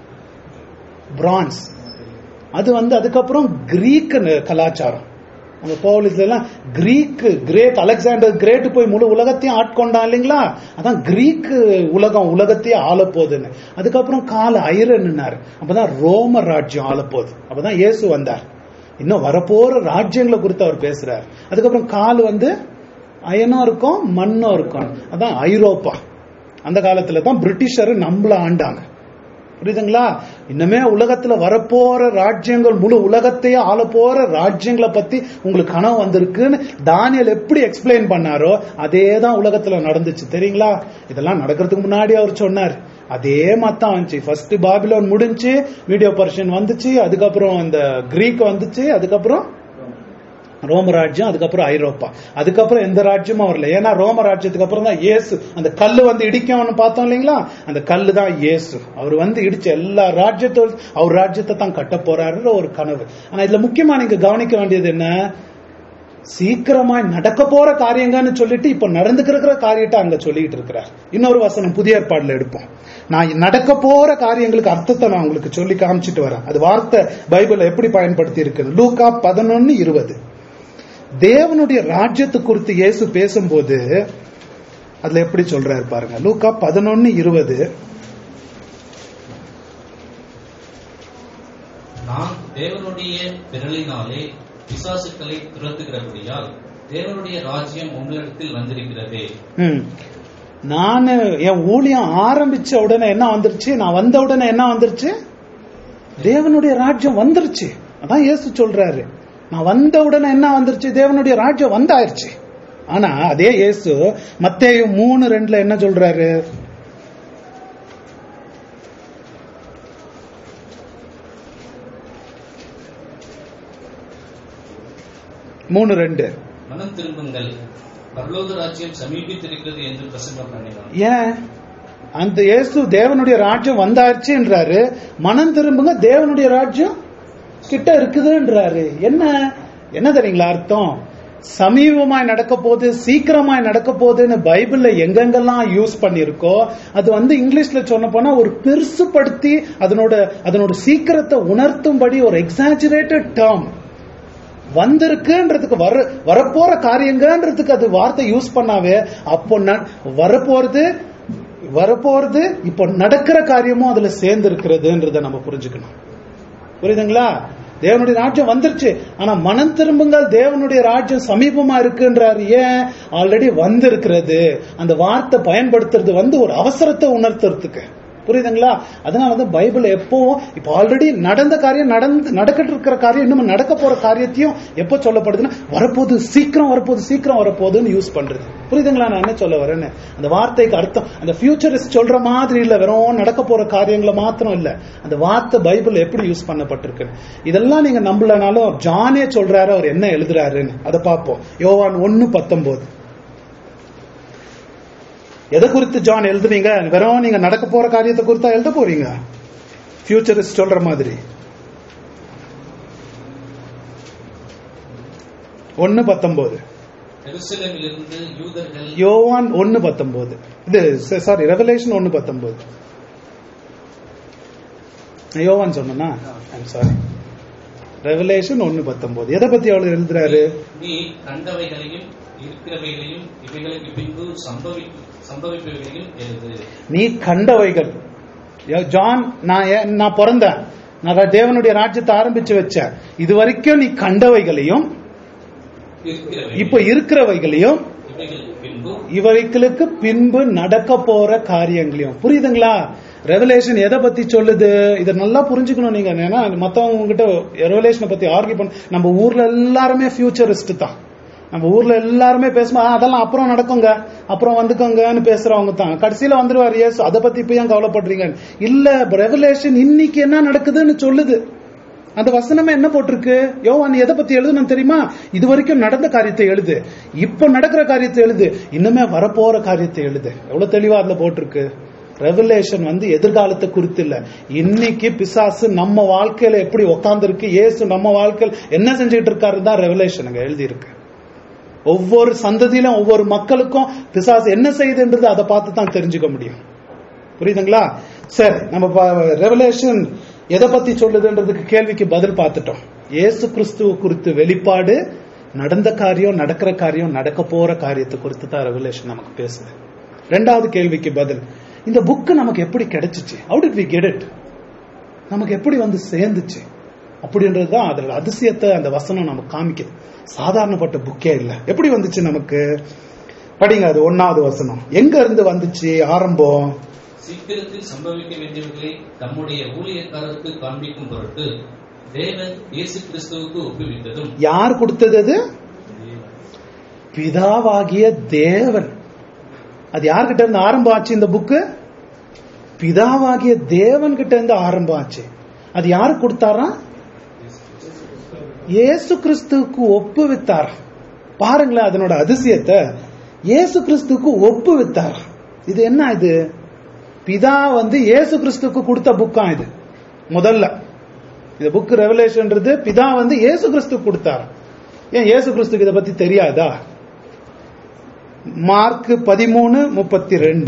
A: பிரான்ஸ் அது வந்து அதுக்கப்புறம் கிரீக் கலாச்சாரம் அந்த பவுலிஸ்ல எல்லாம் கிரீக் கிரேட் அலெக்சாண்டர் கிரேட் போய் முழு உலகத்தையும் ஆட்கொண்டான் இல்லைங்களா அதான் கிரீக் உலகம் உலகத்தையே ஆளப்போகுதுன்னு அதுக்கப்புறம் கால ஐரன்னாரு அப்பதான் ரோம ராஜ்யம் ஆளப்போகுது அப்பதான் இயேசு வந்தார் இன்னும் வரப்போற ராஜ்யங்களை குறித்து அவர் பேசுறாரு அதுக்கப்புறம் கால் வந்து அயனும் இருக்கும் மண்ணும் இருக்கும் அதான் ஐரோப்பா அந்த காலத்துல தான் பிரிட்டிஷர் நம்மள ஆண்டாங்க புரியுதுங்களா இன்னுமே உலகத்துல வரப்போற ராஜ்யங்கள் முழு உலகத்தையே ஆள போற ராஜ்யங்களை பத்தி உங்களுக்கு கனவு வந்திருக்குன்னு தானியல் எப்படி எக்ஸ்பிளைன் பண்ணாரோ அதே தான் உலகத்துல நடந்துச்சு தெரியுங்களா இதெல்லாம் நடக்கிறதுக்கு முன்னாடி அவர் சொன்னார் அதே மாதிரி தான் வந்துச்சு ஃபர்ஸ்ட் பாபிலோன் முடிஞ்சு வீடியோ பர்ஷன் வந்துச்சு அதுக்கப்புறம் இந்த கிரீக் வந்துச்சு அதுக்கப்புறம் ரோம ராஜ்யம் அதுக்கப்புறம் ஐரோப்பா அதுக்கப்புறம் எந்த ராஜ்யமும் வரல ஏன்னா ரோம ராஜ்யத்துக்கு அப்புறம் தான் இயேசு அந்த கல்லு வந்து இடிக்கும்னு பார்த்தோம் இல்லைங்களா அந்த கல்லு தான் இயேசு அவர் வந்து இடிச்ச எல்லா ராஜ்யத்தோட அவர் ராஜ்யத்தை தான் கட்ட போறாருன்ற ஒரு கனவு ஆனா இதுல முக்கியமா நீங்க கவனிக்க வேண்டியது என்ன சீக்கிரமா நடக்க போற காரியங்கன்னு சொல்லிட்டு இப்ப நடந்துக்கிற காரியத்தை அங்க சொல்லிட்டு இருக்கிறார் இன்னொரு வசனம் புதிய ஏற்பாடுல எடுப்போம் நான் நடக்க போற காரியங்களுக்கு அர்த்தத்தை நான் உங்களுக்கு சொல்லி காமிச்சிட்டு வரேன் அது வார்த்தை பைபிள்ல எப்படி பயன்படுத்தி இருக்கு லூகா பதினொன்னு இருபது தேவனுடைய ராஜ்யத்தை குறித்து இயேசு பேசும்போது அதுல எப்படி சொல்றாரு பாருங்க லூக்கா பதினொன்னு இருபது
F: நான் தேவனுடைய விரலினாலே பிசாசுக்களை துரத்துகிறபடியால் தேவனுடைய ராஜ்யம் உங்களிடத்தில் வந்திருக்கிறதே
A: ம். நான் என் ஊழியம் ஆரம்பிச்ச உடனே என்ன வந்துருச்சு நான் வந்த உடனே என்ன வந்துருச்சு தேவனுடைய ராஜ்யம் வந்துருச்சு அதான் இயேசு சொல்றாரு நான் வந்த உடனே என்ன வந்துருச்சு தேவனுடைய ராஜ்யம் வந்தாயிருச்சு ஆனா அதே இயேசு மத்தேயு மூணு ரெண்டுல என்ன சொல்றாரு மூணு ரெண்டு
F: மனம் திரும்புங்கள் பரலோக ராஜ்யம் சமீபித்திருக்கிறது என்று பிரசங்கம் பண்ணினான்
A: ஏன் அந்த இயேசு தேவனுடைய ராஜ்யம் வந்தாச்சுன்றாரு மனம் திரும்புங்க தேவனுடைய ராஜ்யம் கிட்ட இருக்குதுன்றாரு என்ன என்ன தெரியுங்களா அர்த்தம் சமீபமாய் நடக்க போகுது சீக்கிரமாய் நடக்க போகுதுன்னு பைபிள்ல எங்கெங்கெல்லாம் யூஸ் பண்ணிருக்கோ அது வந்து இங்கிலீஷ்ல சொன்ன போனா ஒரு பெருசுபடுத்தி அதனோட அதனோட சீக்கிரத்தை உணர்த்தும்படி ஒரு எக்ஸாஜரேட்டட் டேர்ம் வந்திருக்குன்றதுக்கு வர வரப்போற காரியங்கன்றதுக்கு அது வார்த்தை யூஸ் பண்ணாவே அப்போ ந- வரப்போறது வரப்போறது இப்போ நடக்கிற காரியமும் அதுல சேர்ந்து இருக்கிறதுன்றத நம்ம புரிஞ்சுக்கணும் புரியுதுங்களா தேவனுடைய ராஜ்யம் வந்துருச்சு ஆனா மனம் திரும்புங்கள் தேவனுடைய ராஜ்யம் சமீபமா இருக்குன்றாரு ஏன் ஆல்ரெடி வந்திருக்கிறது அந்த வார்த்தை பயன்படுத்துறது வந்து ஒரு அவசரத்தை உணர்த்துறதுக்கு புரியுதுங்களா அதனால வந்து பைபிள் எப்பவும் இப்ப ஆல்ரெடி நடந்த காரியம் நடந்து நடக்கிட்டு இருக்கிற காரியம் இன்னும் நடக்க போற காரியத்தையும் எப்போ சொல்லப்படுதுன்னா வரப்போகுது சீக்கிரம் வரப்போகுது சீக்கிரம் வரப்போகுதுன்னு யூஸ் பண்றது புரியுதுங்களா நான் என்ன சொல்ல வரேன்னு அந்த வார்த்தைக்கு அர்த்தம் அந்த ஃபியூச்சரிஸ்ட் சொல்ற மாதிரி இல்ல வெறும் நடக்க போற காரியங்களை மாத்திரம் இல்ல அந்த வார்த்தை பைபிள் எப்படி யூஸ் பண்ணப்பட்டிருக்கு இதெல்லாம் நீங்க நம்பலனாலும் ஜானே சொல்றாரு அவர் என்ன எழுதுறாருன்னு அதை பார்ப்போம் யோவான் ஒன்னு பத்தொன்பது எதை குறித்து ஜான் எழுதுறீங்க வெறும் நீங்க நடக்க போற காரியத்தை குறித்தா எழுத போறீங்க ஃபியூச்சரிஸ்ட் சொல்ற மாதிரி ஒன்னு பத்தொன்பது
F: எருசலேமிலிருந்து யூதர்கள்
A: யோவான் ஒன்னு பத்தொன்பது இது சாரி ரெவலேஷன் ஒன்னு பத்தொன்பது யோவான் சொன்னா சாரி ரெவலேஷன் ஒன்னு பத்தொன்பது எதை பத்தி அவர் எழுதுறாரு
F: நீ கண்டவைகளையும் இருக்கிறவைகளையும் இவைகளுக்கு பின்பு சம்பவி சம்பவிப்பவைகளையும் எழுது
A: நீ கண்டவைகள் யோ- ஜான் நான் ஏ- நான் பிறந்தேன் நான் தேவனுடைய ராஜ்யத்தை ஆரம்பிச்சு வச்சேன் இது வரைக்கும் நீ கண்டவைகளையும்
F: இருக்கிறவை
A: இப்ப இருக்கிறவைகளையும்
F: இவைகளுக்கு பின்பு
A: இவைகளுக்கு பின்பு நடக்க போற காரியங்களையும் புரியுதுங்களா ரெவலேஷன் எதை பத்தி சொல்லுது இதை நல்லா புரிஞ்சுக்கணும் நீங்க ஏன்னா மத்தவங்க கிட்ட ரெவலேஷனை பத்தி ஆர்கியூ பண்ண நம்ம ஊர்ல எல்லாருமே ஃபியூச்சரிஸ்ட் தான் நம்ம ஊர்ல எல்லாருமே பேசும்போது "ஆ, அதெல்லாம் அப்புறம் நடக்குங்க அப்புறம் வந்துக்கோங்கன்னு பேசுறவங்க தான் கடைசியில வந்துருவாரு இயேசு அதை பத்தி இப்ப ஏன் கவலைப்படுறீங்க இல்ல ரெவலேஷன் இன்னைக்கு என்ன நடக்குதுன்னு சொல்லுது அந்த வசனமே என்ன போட்டிருக்கு யோவான் எதை பத்தி எழுதணும் தெரியுமா இது வரைக்கும் நடந்த காரியத்தை எழுது இப்ப நடக்கிற காரியத்தை எழுது இன்னுமே வரப்போற காரியத்தை எழுது எவ்வளவு தெளிவா அதுல போட்டிருக்கு ரெவலேஷன் வந்து எதிர்காலத்தை குறித்து இல்ல இன்னைக்கு பிசாசு நம்ம வாழ்க்கையில எப்படி உட்கார்ந்துருக்கு இயேசு நம்ம வாழ்க்கையில் என்ன செஞ்சுட்டு இருக்காரு தான் ரெவலேஷன் அங்க எழுதி இருக்கு ஒவ்வொரு சந்ததியிலும் ஒவ்வொரு மக்களுக்கும் பிசாசு என்ன செய்யுதுன்றது அதை பார்த்து தான் தெரிஞ்சுக்க முடியும் புரியுதுங்களா சரி நம்ம ரெவலேஷன் எதை பத்தி சொல்லுதுன்றதுக்கு கேள்விக்கு பதில் பார்த்துட்டோம் இயேசு கிறிஸ்துவ குறித்து வெளிப்பாடு நடந்த காரியம் நடக்கிற காரியம் நடக்க போற காரியத்தை குறித்து தான் ரெவலேஷன் நமக்கு பேசுது ரெண்டாவது கேள்விக்கு பதில் இந்த புக்கு நமக்கு எப்படி கிடைச்சிச்சு how did we get it நமக்கு எப்படி வந்து சேர்ந்துச்சு அப்படின்றது தான் அதோட அதிசயத்தை அந்த வசனம் நமக்கு காமிக்குது சாதாரணப்பட்ட புக்கே இல்லை எப்படி வந்துச்சு நமக்கு படிங்க அது ஒன்னாவது வசனம் எங்க இருந்து வந்துச்சு ஆரம்பம்
F: சீக்கிரத்தில் சம்பவிக்க வேண்டியவர்களை தம்முடைய ஊழியக்காரருக்கு காண்பிக்கும் பொருட்டு தேவன் இயேசு கிறிஸ்துவுக்கு ஒப்புவித்ததும்
A: யார் கொடுத்தது அது பிதாவாகிய தேவன் அது யார்கிட்ட இருந்து ஆரம்பம் ஆச்சு இந்த புக்கு பிதாவாகிய தேவன் கிட்ட இருந்து ஆரம்பம் ஆச்சு அது யாரு கொடுத்தாரா இயேசு கிறிஸ்துவுக்கு ஒப்புவித்தார் பாருங்களேன் அதனோட அதிசயத்தை இயேசு கிறிஸ்துவுக்கு ஒப்புவித்தார் இது என்ன இது பிதா வந்து இயேசு கிறிஸ்துவுக்கு கொடுத்த புக்கா இது முதல்ல இந்த புக் ரெவலேஷன்ன்றது பிதா வந்து இயேசு கிறிஸ்துவுக்கு கொடுத்தார் ஏன் இயேசு கிறிஸ்துக்கு இதை பத்தி தெரியாதா மார்க் பதிமூணு முப்பத்தி ரெண்டு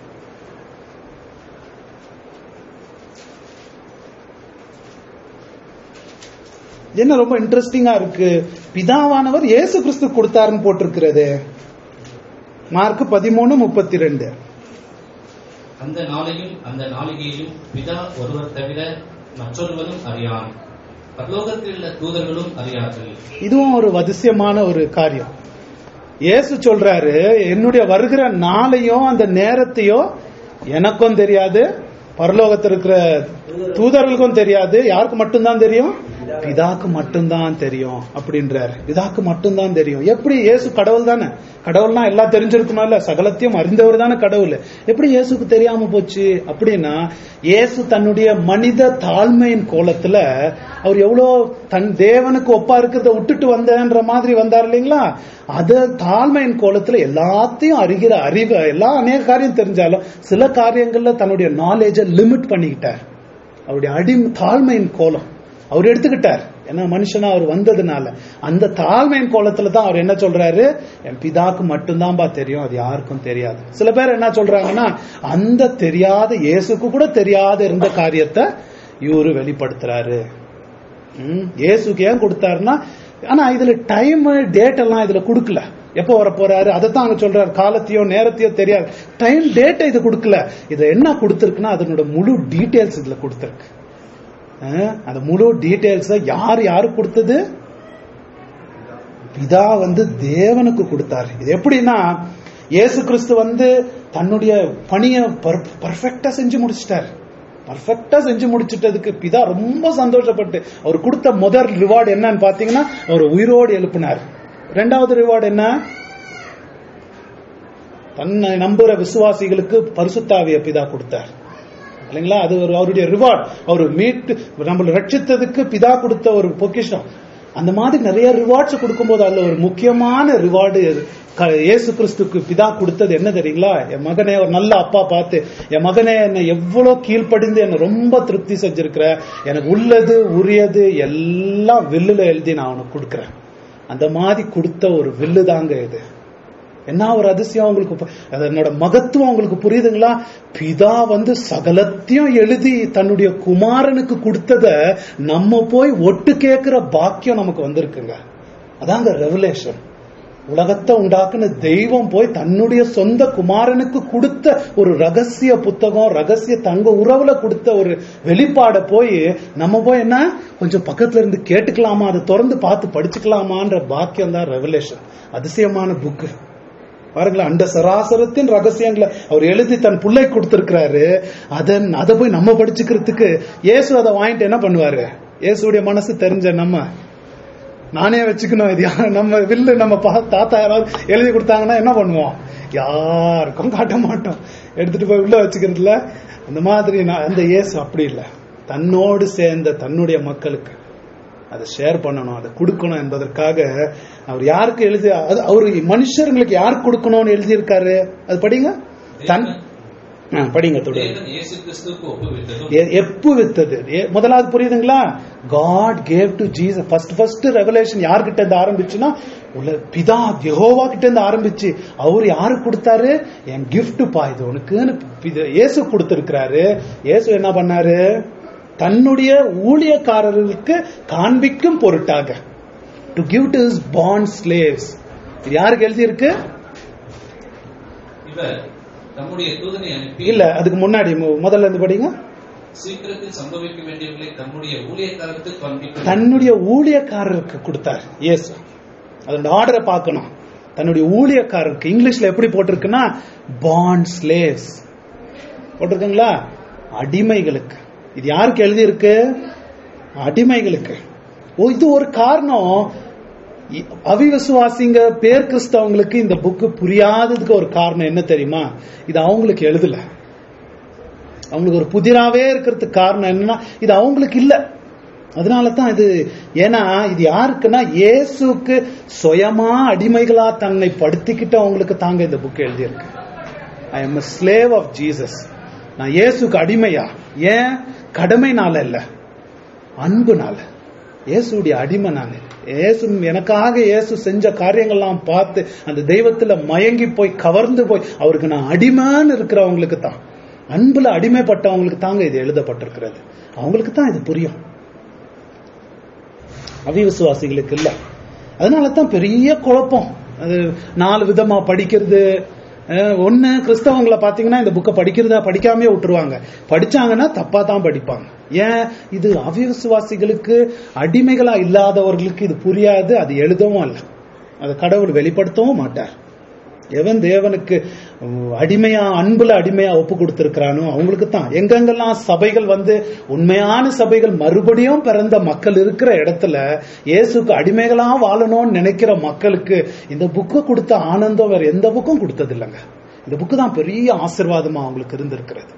A: என்ன ரொம்ப இன்ட்ரெஸ்டிங்கா இருக்கு பிதாவானவர் இயேசு கிறிஸ்து கொடுத்தாருன்னு போட்டிருக்கிறது மார்க் பதிமூணு முப்பத்தி ரெண்டு
F: அந்த நாளையும் அந்த நாளிகையையும் பிதா ஒருவர் தவிர மற்றொருவரும் அறியான் பரலோகத்தில் உள்ள தூதர்களும் அறியார்கள்
A: இதுவும் ஒரு அதிசயமான ஒரு காரியம் இயேசு சொல்றாரு என்னுடைய வருகிற நாளையும் அந்த நேரத்தையும் எனக்கும் தெரியாது பரலோகத்தில் இருக்கிற தூதர்களுக்கும் தெரியாது யாருக்கு மட்டும்தான் தெரியும் பிதாக்கு மட்டும்தான் தெரியும் அப்படின்றாரு பிதாக்கு மட்டும்தான் தெரியும் எப்படி இயேசு கடவுள் தானே கடவுள்னா எல்லாம் தெரிஞ்சிருக்கணும் இல்ல சகலத்தையும் அறிந்தவர் தானே கடவுள் எப்படி இயேசுக்கு தெரியாம போச்சு அப்படின்னா இயேசு தன்னுடைய மனித தாழ்மையின் கோலத்துல அவர் எவ்வளோ தன் தேவனுக்கு ஒப்பா இருக்கிறத விட்டுட்டு வந்தேன்ற மாதிரி வந்தார் இல்லைங்களா அத தாழ்மையின் கோலத்துல எல்லாத்தையும் அறிகிற அறிவு எல்லா அநேக காரியம் தெரிஞ்சாலும் சில காரியங்கள்ல தன்னுடைய நாலேஜை லிமிட் பண்ணிக்கிட்டார் அவருடைய அடி தாழ்மையின் கோலம் அவர் எடுத்துக்கிட்டார் ஏன்னா மனுஷனா அவர் வந்ததுனால அந்த தாழ்மையின் கோலத்துல தான் அவர் என்ன சொல்றாரு என் பிதாக்கு மட்டும்தான்பா தெரியும் அது யாருக்கும் தெரியாது சில பேர் என்ன சொல்றாங்கன்னா அந்த தெரியாத இயேசுக்கு கூட தெரியாத இருந்த காரியத்தை இவரு வெளிப்படுத்துறாரு ம், இயேசுக்கு ஏன் கொடுத்தாருன்னா ஆனா இதுல டைம் டேட் எல்லாம் இதுல கொடுக்கல எப்போ வர போறாரு அதைத்தான் அங்க சொல்றாரு காலத்தையோ நேரத்தையோ தெரியாது டைம் டேட்டை இது கொடுக்கல இது என்ன கொடுத்திருக்குன்னா அதனோட முழு டீடைல்ஸ் இதுல கொடுத்திருக்கு அஹ், அந்த முழு டீடைல்ஸ் யார் யாரு கொடுத்தது பிதா வந்து தேவனுக்கு கொடுத்தாரு இது எப்படின்னா இயேசு கிறிஸ்து வந்து தன்னுடைய பணியை பர்ஃபெக்டா செஞ்சு முடிச்சிட்டார் பர்ஃபெக்டா செஞ்சு முடிச்சிட்டதுக்கு பிதா ரொம்ப சந்தோஷப்பட்டு அவர் கொடுத்த முதல் ரிவார்டு என்னன்னு பாத்தீங்கன்னா அவர் உயிரோடு எழுப்பினார் ரெண்டாவது ரிவார்டு என்ன தன்னை நம்புற விசுவாசிகளுக்கு பரிசுத்தாவிய பிதா கொடுத்தார் இல்லைங்களா அது ஒரு அவருடைய ரிவார்ட் அவர் மீட்டு நம்மளை ரட்சித்ததுக்கு பிதா கொடுத்த ஒரு பொக்கிஷம் அந்த மாதிரி நிறைய ரிவார்ட்ஸ் கொடுக்கும்போது அதுல ஒரு முக்கியமான ரிவார்டு இயேசு கிறிஸ்துக்கு பிதா கொடுத்தது என்ன தெரியுங்களா என் மகனே ஒரு நல்ல அப்பா பார்த்து என் மகனே என்னை எவ்வளவு கீழ்ப்படிந்து என்னை ரொம்ப திருப்தி செஞ்சிருக்கிற எனக்கு உள்ளது உரியது எல்லாம் வில்லுல எழுதி நான் உனக்கு கொடுக்கிறேன் அந்த மாதிரி கொடுத்த ஒரு வில்லு தாங்க இது என்ன ஒரு அதிசயம் உங்களுக்கு பு- அது என்னோட மகத்துவம் உங்களுக்கு புரியுதுங்களா பிதா வந்து சகலத்தையும் எழுதி தன்னுடைய குமாரனுக்கு கொடுத்தத நம்ம போய் ஒட்டு கேட்கிற பாக்கியம் நமக்கு வந்திருக்குங்க அதாங்க ரெவலேஷன் உலகத்தை உண்டாக்குன தெய்வம் போய் தன்னுடைய சொந்த குமாரனுக்கு கொடுத்த ஒரு ரகசிய புத்தகம் ரகசிய தங்க உறவுல கொடுத்த ஒரு வெளிப்பாட போய் நம்ம போய் என்ன கொஞ்சம் பக்கத்துல இருந்து கேட்டுக்கலாமா அதை திறந்து பார்த்து படிச்சுக்கலாமான்ற பாக்கியம் தான் ரெவலேஷன் அதிசயமான புக்கு பாருங்களேன் அந்த சராசரத்தின் ரகசியங்களை அவர் எழுதி தன் புள்ளை கொடுத்திருக்கிறாரு அதன் அதை போய் நம்ம படிச்சுக்கிறதுக்கு இயேசு அதை வாங்கிட்டு என்ன பண்ணுவாரு இயேசுடைய மனசு தெரிஞ்ச நம்ம நானே வச்சுக்கணும் இது யா- நம்ம வில்லு நம்ம பா- தாத்தா யாராவது எழுதி கொடுத்தாங்கன்னா என்ன பண்ணுவோம் யாருக்கும் காட்ட மாட்டோம் எடுத்துட்டு போய் உள்ள வச்சுக்கிறதுல அந்த மாதிரி நான் அந்த இயேசு அப்படி இல்லை தன்னோடு சேர்ந்த தன்னுடைய மக்களுக்கு அதை ஷேர் பண்ணணும் அதை கொடுக்கணும் என்பதற்காக அவர் யாருக்கு எழுதி அது அவர் மனுஷர்களுக்கு யாருக்கு கொடுக்கணும்னு எழுதியிருக்காரு அது படிங்க தன் ஆ, படிங்க தொடர்ந்து
F: தேவன் இயேசு கிறிஸ்துவுக்கு ஒப்புவித்ததும்
A: எ- எப்போ வித்தது எ- முதலாவது புரியுதுங்களா God gave to Jesus first first revelation யார்கிட்ட இருந்து ஆரம்பிச்சுன்னா உள்ள பிதா யெகோவா கிட்ட இருந்து ஆரம்பிச்சு அவர் யாருக்கு கொடுத்தாரு என் gift பா இது உனக்குன்னு பித- இயேசு கொடுத்திருக்கிறாரு இயேசு என்ன பண்ணாரு தன்னுடைய ஊழியக்காரர்களுக்கு காண்பிக்கும் பொருட்டாக to give to his born slaves இது யாருக்கு எழுதியிருக்கு
F: இவர் தம்முடைய தூதனை அனுப்பி
A: இல்ல அதுக்கு முன்னாடி மு- முதல்ல இருந்து படிங்க
F: சீக்கிரத்தில் சம்பவிக்க வேண்டியவர்களை தம்முடைய ஊழியக்காரருக்கு காண்பிக்கும்
A: தன்னுடைய ஊழியக்காரருக்கு கொடுத்தார் இயேசு அதோட ஆர்டரை பார்க்கணும் தன்னுடைய ஊழியக்காரருக்கு இங்கிலீஷ்ல எப்படி போட்டிருக்குன்னா பாண்ட் ஸ்லேவ்ஸ் போட்டிருக்குங்களா அடிமைகளுக்கு இது யாருக்கு எழுதியிருக்கு அடிமைகளுக்கு ஓ இது ஒரு காரணம் இ- அவிவிசுவாசிங்க பேர் கிறிஸ்தவங்களுக்கு இந்த புக்கு புரியாததுக்கு ஒரு காரணம் என்ன தெரியுமா இது அவங்களுக்கு எழுதல அவங்களுக்கு ஒரு புதிராவே இருக்கிறதுக்கு காரணம் என்னன்னா இது அவங்களுக்கு இல்ல அதனால தான் இது ஏன்னா இது யாருக்குன்னா இயேசுக்கு சுயமா அடிமைகளா தன்னை படுத்திக்கிட்டு அவங்களுக்கு தாங்க இந்த புக் எழுதியிருக்கு I am slave of Jesus நான் இயேசுக்கு அடிமையா ஏன் கடமைனால இல்ல அன்புனால இயேசுடைய அடிமை நான் இயேசு எனக்காக இயேசு செஞ்ச காரியங்கள்லாம் பார்த்து அந்த தெய்வத்துல மயங்கி போய் கவர்ந்து போய் அவருக்கு நான் அடிமைன்னு இருக்கிறவங்களுக்கு தான் அன்புல அடிமைப்பட்டவங்களுக்கு தாங்க இது எழுதப்பட்டிருக்கிறது அவங்களுக்கு தான் இது புரியும் அவிவிசுவாசிகளுக்கு இல்ல அதனால தான் பெரிய குழப்பம் அது நாலு விதமா படிக்கிறது அஹ், ஒண்ணு கிறிஸ்தவங்களை பாத்தீங்கன்னா இந்த புக்கை படிக்கிறதா படிக்காமே விட்டுருவாங்க படிச்சாங்கன்னா தப்பா தான் படிப்பாங்க ஏன் இது அவிவிசுவாசிகளுக்கு அடிமைகளா இல்லாதவர்களுக்கு இது புரியாது அது எழுதவும் அல்ல அதை கடவுள் வெளிப்படுத்தவும் மாட்டார் எவன் தேவனுக்கு உம், அடிமையா அன்புல அடிமையா ஒப்பு கொடுத்திருக்கிறானோ அவங்களுக்கு தான் எங்கெங்கெல்லாம் சபைகள் வந்து உண்மையான சபைகள் மறுபடியும் பிறந்த மக்கள் இருக்கிற இடத்துல இயேசுக்கு அடிமைகளா வாழணும்னு நினைக்கிற மக்களுக்கு இந்த புக்கு கொடுத்த ஆனந்தம் வேற எந்த புக்கும் கொடுத்தது இல்லைங்க இந்த புக்கு தான் பெரிய ஆசீர்வாதமா அவங்களுக்கு இருந்திருக்கிறது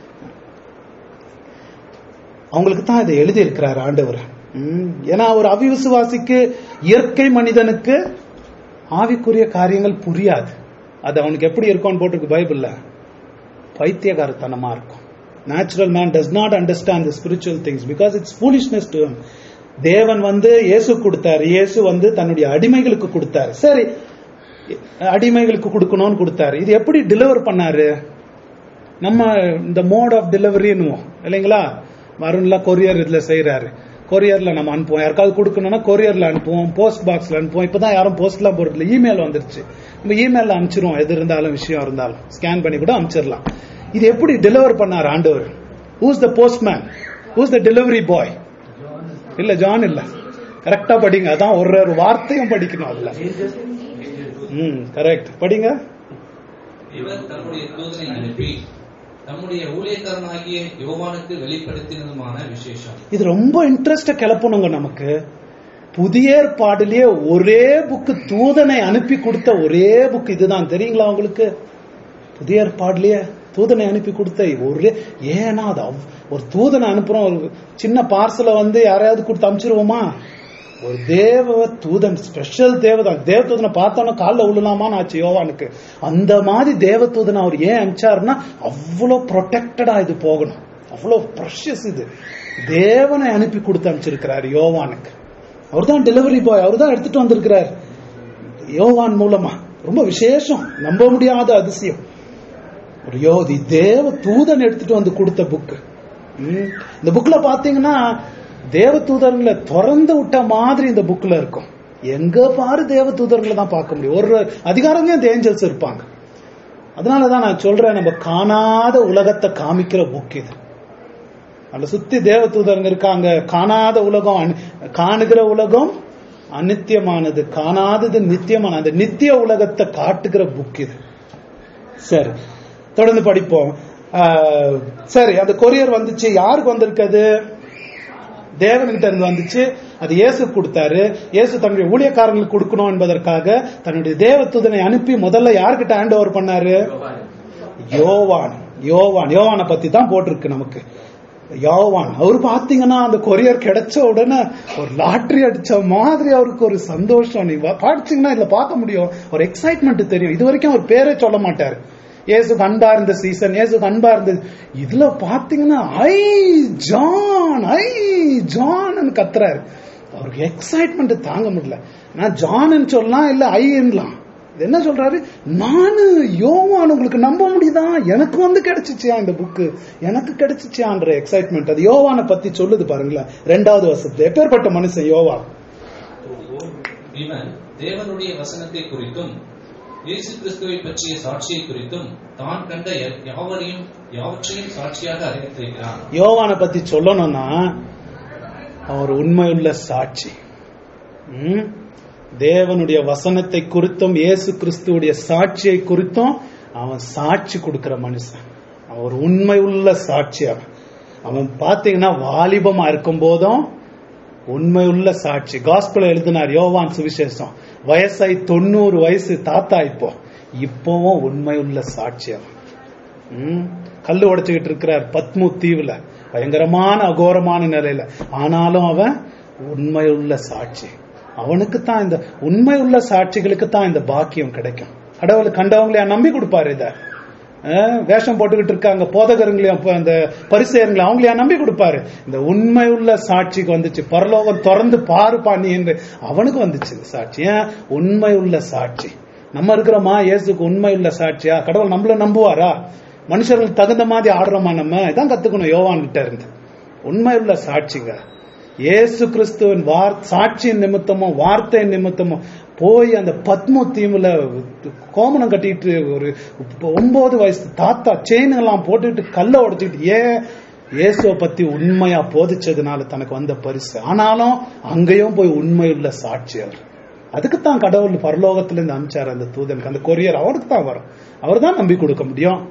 A: அவங்களுக்கு தான் இதை எழுதி இருக்கிறார் ஆண்டவர் உம், ஏன்னா ஒரு அவிவிசுவாசிக்கு இயற்கை மனிதனுக்கு ஆவிக்குரிய காரியங்கள் புரியாது அது அவனுக்கு எப்படி இருக்கும்னு போட்டிருக்கு பைபிள்ல பைத்தியகாரத்தனமா இருக்கும் natural man does not understand the spiritual things because it's foolishness to தேவன் வந்து இயேசு கொடுத்தாரு இயேசு வந்து தன்னுடைய அடிமைகளுக்கு கொடுத்தாரு சரி அடிமைகளுக்கு கொடுக்கணும்னு கொடுத்தாரு இது எப்படி டெலிவர் பண்ணாரு நம்ம இந்த மோட் ஆஃப் டெலிவரின்னுவோம் இல்லைங்களா வருண்லாம் கொரியர் இதுல செய்யறாரு கொரியர்ல நம்ம அனுப்புவோம் யாருக்காவது கொடுக்கணும்னா கொரியர்ல அனுப்புவோம் போஸ்ட் பாக்ஸ்ல அனுப்புவோம் இப்பதான் யாரும் போஸ்ட்லாம் போடுறதில்ல இமெயில் வந்துருச்சு நம்ம இமெயில்ல அனுப்பிச்சிருவோம் எது இருந்தாலும் விஷயம் இருந்தாலும் ஸ்கேன் பண்ணி கூட அனுப்பிச்சிடலாம் இது எப்படி டெலிவர் பண்ணார் ஆண்டவர் who's the postman who's the delivery boy இல்ல ஜான் இல்ல கரெக்டா படிங்க அதான் ஒரு ஒரு வார்த்தையும் படிக்கணும் அதுல ம் கரெக்ட் படிங்க
F: இவர் தம்முடைய தூதனை அனுப்பி தம்முடைய ஊழியக்காரனாகிய யோவானுக்கு வெளிப்படுத்தினதுமான விசேஷம்
A: இது ரொம்ப இன்ட்ரெஸ்ட கிளப்பணுங்க நமக்கு புதிய ஏற்பாடுலயே ஒரே புக்கு தூதனை அனுப்பி கொடுத்த ஒரே புக் இதுதான் தெரியுங்களா உங்களுக்கு புதிய ஏற்பாடுலயே தூதனை அனுப்பி கொடுத்த ஒரே ஏன்னா அது அவ்- ஒரு தூதனை அனுப்புறோம் ஒரு சின்ன பார்சலை வந்து யாரையாவது கொடுத்து அனுப்பிச்சிருவோமா ஒரு தேவ தூதன் ஸ்பெஷல் தேவதான் தேவ தூதனை பார்த்தோன்னா காலில் விழலாமான்னு ஆச்சு யோவானுக்கு அந்த மாதிரி தேவ தூதனை அவர் ஏன் அனுப்பிச்சாருன்னா அவ்வளோ ப்ரொடெக்டடா இது போகணும் அவ்வளோ ப்ரஷஸ் இது தேவனை அனுப்பி கொடுத்து அனுப்பிச்சிருக்கிறார் யோவானுக்கு அவர் தான் டெலிவரி பாய் அவர் தான் எடுத்துட்டு வந்திருக்கிறார் யோவான் மூலமா ரொம்ப விசேஷம் நம்ப முடியாத அதிசயம் ஒரு யோதி தேவ தூதன் எடுத்துட்டு வந்து கொடுத்த புக்கு இந்த புக்ல பாத்தீங்கன்னா தேவ தூதர்களை திறந்து விட்ட மாதிரி இந்த புக்ல இருக்கும் எங்க பாரு தேவ தூதர்களை தான் பார்க்க முடியும் ஒரு அதிகாரங்களையும் ஏஞ்சல்ஸ் இருப்பாங்க அதனாலதான் நான் சொல்றேன் நம்ம காணாத உலகத்தை காமிக்கிற புக் இது அதுல சுத்தி தேவ தூதருங்க இருக்காங்க காணாத உலகம் அனி- காணுகிற உலகம் அநித்தியமானது காணாதது நித்தியமான அந்த நித்திய உலகத்தை காட்டுகிற புக் இது சரி தொடர்ந்து படிப்போம் ஆஹ், சரி அந்த கொரியர் வந்துச்சு யாருக்கு வந்திருக்குது தேவன்கிட்ட இருந்து வந்துச்சு அது இயேசு கொடுத்தாரு இயேசு தன்னுடைய ஊழியக்காரங்களுக்கு கொடுக்கணும் என்பதற்காக தன்னுடைய தேவதூதனை அனுப்பி முதல்ல யார்கிட்ட ஹேண்ட் ஓவர் பண்ணாரு யோவான் யோவான் யோவானை பத்தி தான் போட்டிருக்கு நமக்கு யோவான் அவர் பாத்தீங்கன்னா அந்த கொரியர் கிடைச்ச உடனே ஒரு லாட்டரி அடிச்ச மாதிரி அவருக்கு ஒரு சந்தோஷம் நீ வா- படிச்சீங்கன்னா இதுல பார்க்க முடியும் ஒரு எக்ஸைட்மெண்ட் தெரியும் இது வரைக்கும் அவர் பேரே சொல்ல மாட்டாரு இயேசுக்கு அன்பா இருந்த சீசன் இயேசுக்கு அன்பா இருந்தது இதுல பாத்தீங்கன்னா ஐ ஜான் ஐ ஜான் கத்துறாரு அவருக்கு எக்ஸைட்மெண்ட் தாங்க முடியல நான் ஜான் சொல்லலாம் இல்ல ஐன்லாம் இது என்ன சொல்றாரு நானு யோவான் உங்களுக்கு நம்ப முடியுதா எனக்கு வந்து கிடைச்சிச்சியா இந்த புக்கு எனக்கு கிடைச்சிச்சியான்ற எக்ஸைட்மெண்ட் அது யோவானை பத்தி சொல்லுது பாருங்களேன் ரெண்டாவது வருஷத்துல எப்பேற்பட்ட மனுஷன் யோவான்
F: இவன் தேவனுடைய வசனத்தை குறித்தும் இயேசு கிறிஸ்துவை பற்றிய சாட்சியை குறித்தும் தான் கண்ட யா- யாவரையும் யாவற்றையும் சாட்சியாக அறிவித்திருக்கிறான்
A: யோவானை பத்தி சொல்லணும்னா அவர் உண்மையுள்ள சாட்சி ம்? தேவனுடைய வசனத்தை குறித்தும் இயேசு கிறிஸ்துவுடைய சாட்சியை குறித்தும் அவன் சாட்சி கொடுக்கிற மனுஷன் அவன் ஒரு உண்மை உள்ள சாட்சி அவன் அவன் பாத்தீங்கன்னா வாலிபமா இருக்கும் போதும் உண்மை உள்ள சாட்சி காஸ்பிள் எழுதினார் யோவான் சுவிசேஷம் வயசாய் தொண்ணூறு வயசு தாத்தா இப்போ இப்பவும் உண்மை உள்ள சாட்சி அவன் ம். கல்லு உடைச்சுக்கிட்டு இருக்கிறார் பத்மு தீவுல பயங்கரமான அகோரமான நிலையில ஆனாலும் அவன் உண்மையுள்ள சாட்சி அவனுக்கு தான் இந்த உண்மையுள்ள சாட்சிகளுக்கு தான் இந்த பாக்கியம் கிடைக்கும் கடவுள் கண்டவங்களையா நம்பி கொடுப்பாரு இத அஹ், வேஷம் போட்டுக்கிட்டு இருக்காங்க போதகருங்களையும் அப்ப அந்த பரிசெயர்களையும் அவங்களையா நம்பி கொடுப்பாரு இந்த உண்மையுள்ள சாட்சிக்கு வந்துச்சு பரலோகம் திறந்து பாரு பாணி என்று அவனுக்கு வந்துச்சு இந்த சாட்சி ஏன் உண்மையுள்ள சாட்சி நம்ம இருக்கிறோமா இயேசுக்கு உண்மையுள்ள சாட்சியா கடவுள் நம்மள நம்புவாரா மனுஷர்களுக்கு தகுந்த மாதிரி ஆடுறோமா நம்ம இதான் கத்துக்கணும் யோவான் கிட்ட இருந்து உண்மையுள்ள சாட்சிங்க இயேசு கிறிஸ்துவின் வார் சாட்சியின் நிமித்தமும் வார்த்தையின் நிமித்தமும் போய் அந்த பத்ம தீவுல கோமணம் கட்டிட்டு ஒரு ஒன்பது வயசு தாத்தா செயின் எல்லாம் போட்டுட்டு கல்ல உடைச்சிட்டு ஏன் இயேசுவை பத்தி உண்மையா போதிச்சதுனால தனக்கு வந்த பரிசு ஆனாலும் அங்கேயும் போய் உண்மையுள்ள சாட்சி அவர் அதுக்குத்தான் கடவுள் பரலோகத்துல இருந்து அனுப்பிச்சார் அந்த தூதனுக்கு அந்த கொரியர் அவருக்கு தான் வரும் அவர் தான் நம்பி கொடுக்க முடியும்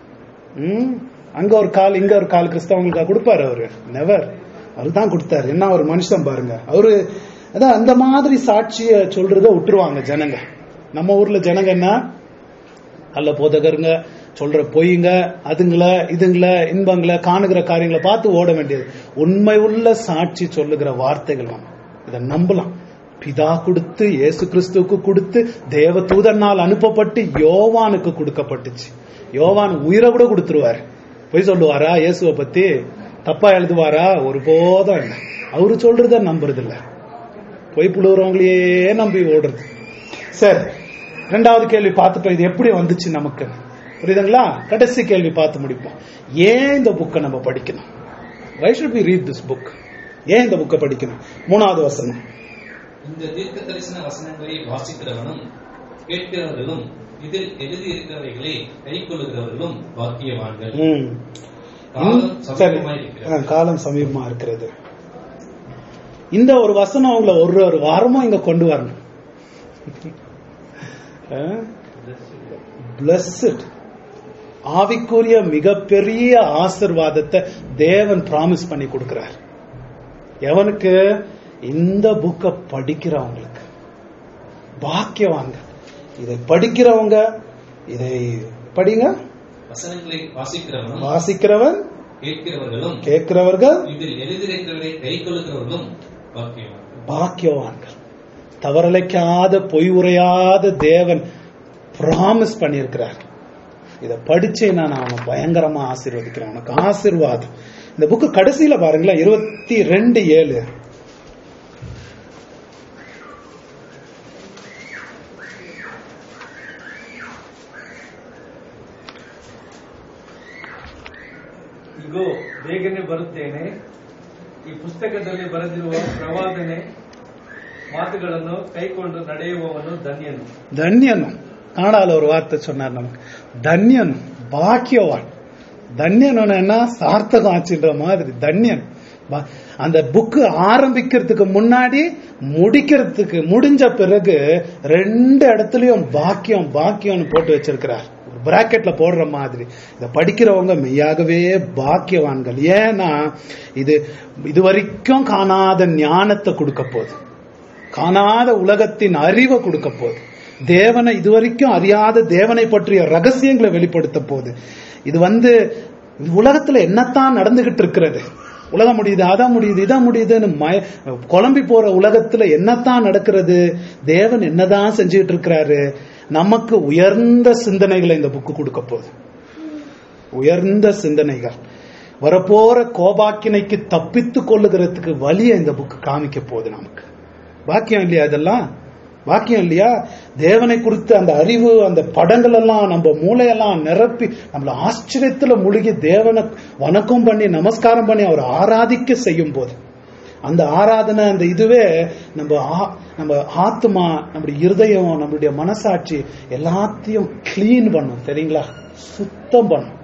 A: ம், அங்க ஒரு கால் இங்க ஒரு கால் கிறிஸ்தவங்களுக்கு கொடுப்பாரு அவரு நெவர் அவர் தான் கொடுத்தாரு என்ன ஒரு மனுஷன் பாருங்க அவரு அதான் அந்த மாதிரி சாட்சிய சொல்றத விட்டுருவாங்க ஜனங்க நம்ம ஊர்ல ஜனங்க என்ன அல்ல போதகருங்க சொல்ற பொய்ங்க அதுங்கள இதுங்கள இன்பங்கள காணுகிற காரியங்களை பார்த்து ஓட வேண்டியது உண்மை உள்ள சாட்சி சொல்லுகிற வார்த்தைகள் நம்ம இதை நம்பலாம் பிதா கொடுத்து இயேசு கிறிஸ்துவுக்கு கொடுத்து தேவ தூதனால் அனுப்பப்பட்டு யோவானுக்கு கொடுக்கப்பட்டுச்சு யோவான் உயிரை கூட கொடுத்துருவாரு பொய் சொல்லுவாரா இயேசுவை பத்தி தப்பா எழுதுவாரா ஒருபோதும் இல்லை அவரு சொல்றத நம்புறது இல்ல பொய் புழுவுறவங்களையே நம்பி ஓடுறது சரி ரெண்டாவது கேள்வி பார்த்துப்போம் இது எப்படி வந்துச்சு நமக்கு புரியுதுங்களா கடைசி கேள்வி பார்த்து முடிப்போம் ஏன் இந்த புக்கை நம்ம படிக்கணும் why should be read this book ஏன் இந்த புக்கை படிக்கணும் மூணாவது வசனம்
F: இந்த தீர்க்க தரிசன வசனங்களை வாசிக்கிறவனும் கேட்கிறவர்களும் இதில் எழுதி இருக்கிறவைகளை கைக்கொள்ளுகிறவர்களும் பாக்கியவான்கள்
A: ம்.
F: காலம்
A: சரி
F: சமீபமாயிருக்கிறது.
A: ஆ, காலம் சமீபமா இருக்கிறது இந்த ஒரு வசனம் உங்களை ஒரு ஒரு வாரமும் இங்க கொண்டு வரணும் பிளஸ்ட் ஆவிக்குரிய மிகப்பெரிய ஆசிர்வாதத்தை தேவன் பிராமிஸ் பண்ணி கொடுக்கிறார் எவனுக்கு இந்த புக்கை படிக்கிறவங்களுக்கு பாக்கியவாங்க இதை படிக்கிறவங்க இதை படிங்க
F: வசனங்களை வாசிக்கிறவனும்
A: வாசிக்கிறவன்
F: கேட்கிறவர்களும்
A: கேட்கிறவர்கள்
F: இதில் எழுதியிருக்கிறவரை கை கொள்ளுகிறவர்களும் பாக்கியவான்
A: பாக்கியவான்கள் தவறலைக்காத பொய் உரையாத தேவன் பிராமிஸ் பண்ணியிருக்கிறார் இத படிச்சே நான் அவனை பயங்கரமா ஆசீர்வதிக்கிறேன் உனக்கு ஆசீர்வாதம் இந்த புக்கு கடைசியில பாருங்களேன் இருபத்தி ரெண்டு ஏழு
C: ಇಗೋ ಬೇಗನೆ ಬರುತ್ತೇನೆ ಈ ಪುಸ್ತಕದಲ್ಲಿ ಬರೆದಿರುವ ಪ್ರವಾದನೆ ಮಾತುಗಳನ್ನು ಕೈಕೊಂಡು ನಡೆಯುವವನು ಧನ್ಯನು
A: தன்யனும் காணால ஒரு வார்த்தை சொன்னார் நமக்கு தன்யனும் பாக்கியவான் தன்யன் என்ன சார்த்தகம் ஆச்சுன்ற மாதிரி தன்யன் பா- அந்த புக்கு ஆரம்பிக்கிறதுக்கு முன்னாடி முடிக்கிறதுக்கு முடிஞ்ச பிறகு ரெண்டு இடத்துலயும் பாக்கியம் பாக்கியம்னு போட்டு வச்சிருக்கிறார் பிராக்கெட்ல போடுற மாதிரி இத படிக்கிறவங்க மெய்யாகவே பாக்கியவான்கள் ஏன்னா இது இது வரைக்கும் காணாத ஞானத்தை கொடுக்க போகுது காணாத உலகத்தின் அறிவை கொடுக்க போகுது தேவனை இதுவரைக்கும் அறியாத தேவனை பற்றிய ரகசியங்களை வெளிப்படுத்த போகுது இது வந்து உலகத்துல என்னத்தான் நடந்துகிட்டு இருக்கிறது உலகம் முடியுது அதான் முடியுது இதான் முடியுதுன்னு மய குழம்பி போற உலகத்துல என்னத்தான் நடக்கிறது தேவன் என்னதான் செஞ்சுட்டு இருக்கிறாரு நமக்கு உயர்ந்த சிந்தனைகளை இந்த புக்கு கொடுக்க போகுது உயர்ந்த சிந்தனைகள் வரப்போற கோபாக்கினைக்கு தப்பித்துக் கொள்ளுகிறதுக்கு வழியை இந்த புக்கு காமிக்க போகுது நமக்கு பாக்கியம் இல்லையா இதெல்லாம் வாக்கியம் இல்லையா தேவனை குறித்து அந்த அறிவு அந்த படங்கள் எல்லாம் நம்ம மூளையெல்லாம் நிரப்பி நம்மள ஆச்சரியத்துல முழுகி தேவனை வணக்கம் பண்ணி நமஸ்காரம் பண்ணி அவர் ஆராதிக்க செய்யும் போது அந்த ஆராதனை அந்த இதுவே நம்ம ஆ- நம்ம ஆத்மா நம்முடைய இருதயம் நம்மளுடைய மனசாட்சி எல்லாத்தையும் க்ளீன் பண்ணும் தெரியுங்களா சுத்தம் பண்ணும்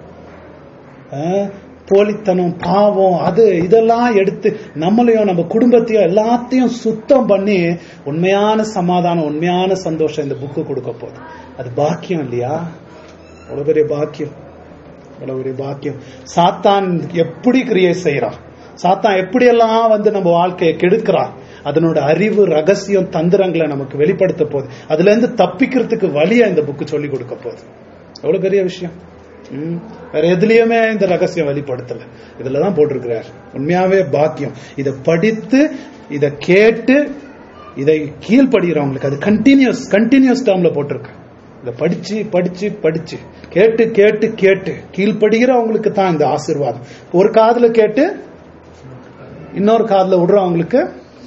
A: அஹ், போலித்தனம் பாவம் அது இதெல்லாம் எடுத்து நம்மளையும் நம்ம குடும்பத்தையும் எல்லாத்தையும் சுத்தம் பண்ணி உண்மையான சமாதானம் உண்மையான சந்தோஷம் இந்த புக்கு கொடுக்க போகுது அது பாக்கியம் இல்லையா அவ்வளவு பெரிய பாக்கியம் அவ்வளவு பெரிய பாக்கியம் சாத்தான் எப்படி கிரியேட் செய்யறான் சாத்தான் எப்படியெல்லாம் வந்து நம்ம வாழ்க்கையை கெடுக்கிறான் அதனோட அறிவு ரகசியம் தந்திரங்களை நமக்கு வெளிப்படுத்த போகுது அதுல இருந்து தப்பிக்கிறதுக்கு வழியை இந்த புக்கு சொல்லி கொடுக்க போகுது எவ்வளவு பெரிய விஷயம் ம். வேற எதுலயுமே இந்த ரகசியம் வெளிப்படுத்தல இதுலதான் போட்டிருக்கிறார் உண்மையாவே பாக்கியம் இதை படித்து இதை கேட்டு இதை கீழ்படுகிறவங்களுக்கு அது கண்டினியூஸ் கண்டினியூஸ் டேர்ம்ல போட்டிருக்கு இதை படிச்சு படிச்சு படிச்சு கேட்டு கேட்டு கேட்டு கீழ்படுகிறவங்களுக்கு தான் இந்த ஆசீர்வாதம் ஒரு காதுல கேட்டு இன்னொரு காதுல விடுறவங்களுக்கு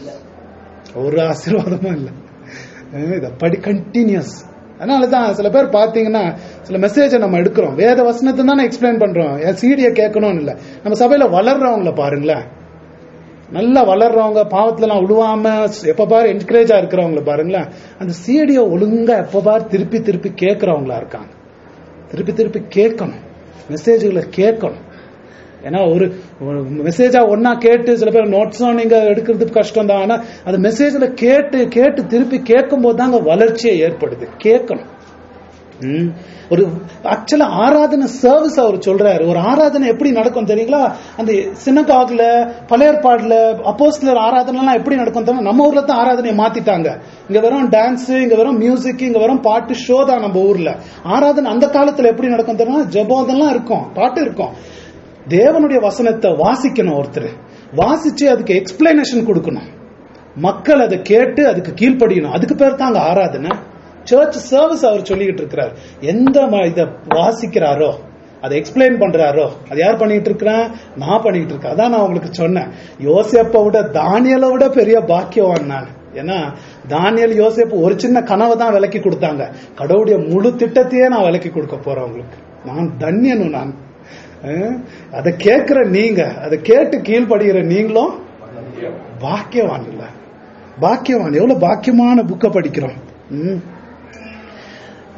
A: ஒரு ஆசீர்வாதமும் இல்லை அஹ் இதை படி கண்டினியூஸ் அதனாலதான் சில பேர் பாத்தீங்கன்னா சில மெசேஜை நம்ம எடுக்கிறோம் வேத வசனத்தை தானே எக்ஸ்பிளைன் பண்றோம் என் சீடியை கேட்கணும்னு இல்ல நம்ம சபையில வளர்றவங்கள பாருங்களேன் நல்லா வளர்றவங்க பாவத்துல எல்லாம் விழுவாம எப்ப பாரு என்கரேஜா இருக்கிறவங்கள பாருங்களேன் அந்த சீடியை ஒழுங்கா எப்ப பாரு திருப்பி திருப்பி கேட்கறவங்களா இருக்காங்க திருப்பி திருப்பி கேட்கணும் மெசேஜ்களை கேட்கணும் ஏன்னா ஒரு மெசேஜா ஒன்னா கேட்டு சில பேர் நோட்ஸும் நீங்க எடுக்கிறதுக்கு கஷ்டம் தான் ஆனா அது மெசேஜ்ல கேட்டு கேட்டு திருப்பி கேட்கும் போது தாங்க வளர்ச்சியை ஏற்படுது கேட்கணும் ம். ஒரு ஆக்சுவலா ஆராதனை சர்வீஸ் அவர் சொல்றாரு ஒரு ஆராதனை எப்படி நடக்கும் தெரியுங்களா அந்த சினகாக்ல பழைய ஏற்பாடுல அப்போஸ்லர் ஆராதனை எல்லாம் எப்படி நடக்கும் தெரியுமா நம்ம ஊர்ல தான் ஆராதனையை மாத்திட்டாங்க இங்க வெறும் டான்ஸ் இங்க வெறும் மியூசிக் இங்க வெறும் பாட்டு ஷோ தான் நம்ம ஊர்ல ஆராதனை அந்த காலத்துல எப்படி நடக்கும் தெரியுமா ஜெபம் அதெல்லாம் இருக்கும் பாட்டு இருக்கும் தேவனுடைய வசனத்தை வாசிக்கணும் ஒருத்தர் வாசிச்சு அதுக்கு எக்ஸ்பிளனேஷன் கொடுக்கணும் மக்கள் அதை கேட்டு அதுக்கு கீழ்ப்படியணும் அதுக்கு பேர் தான் அங்க ஆராதனை சர்ச் சர்வீஸ் அவர் சொல்லிக்கிட்டு இருக்கிறார் எந்த ம- இத வாசிக்கிறாரோ அதை எக்ஸ்பிளைன் பண்றாரோ அது யார் பண்ணிட்டு இருக்கிறேன் நான் பண்ணிட்டு இருக்கேன் அதான் நான் உங்களுக்கு சொன்னேன் யோசேப்பை விட தானியலை விட பெரிய பாக்கியவான் நான் ஏன்னா தானியல் யோசேப்பு ஒரு சின்ன கனவை தான் விலக்கி கொடுத்தாங்க கடவுளுடைய முழு திட்டத்தையே நான் விலக்கி கொடுக்க போறேன் உங்களுக்கு நான் தன்யனும் நான் அஹ், அதை கேட்கிற நீங்க அதை கேட்டு கீழ்ப்படுகிற நீங்களும் பாக்கியவான் இல்ல பாக்கியவான் எவ்வளவு பாக்கியமான புக்கை படிக்கிறோம் ம்.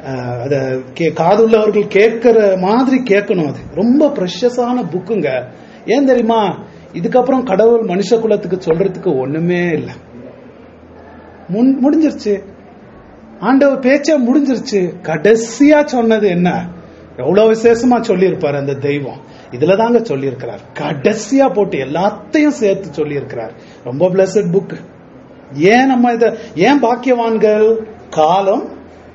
A: அஹ், அத கே- காதுள்ளவர்கள் கேட்கிற மாதிரி கேட்கணும் அது ரொம்ப ப்ரெஷஸான புக்குங்க ஏன் தெரியுமா இதுக்கப்புறம் கடவுள் மனுஷ குலத்துக்கு சொல்றதுக்கு ஒண்ணுமே இல்லை முன் முடிஞ்சிருச்சு ஆண்டவர் பேச்சா முடிஞ்சிருச்சு கடைசியா சொன்னது என்ன எவ்வளவு விசேஷமா சொல்லியிருப்பார் அந்த தெய்வம் இதுல தாங்க சொல்லியிருக்கிறார் கடைசியா போட்டு எல்லாத்தையும் சேர்த்து சொல்லியிருக்கிறார் ரொம்ப பிளஸட் புக் ஏன் நம்ம இத ஏன் பாக்கியவான்கள் காலம்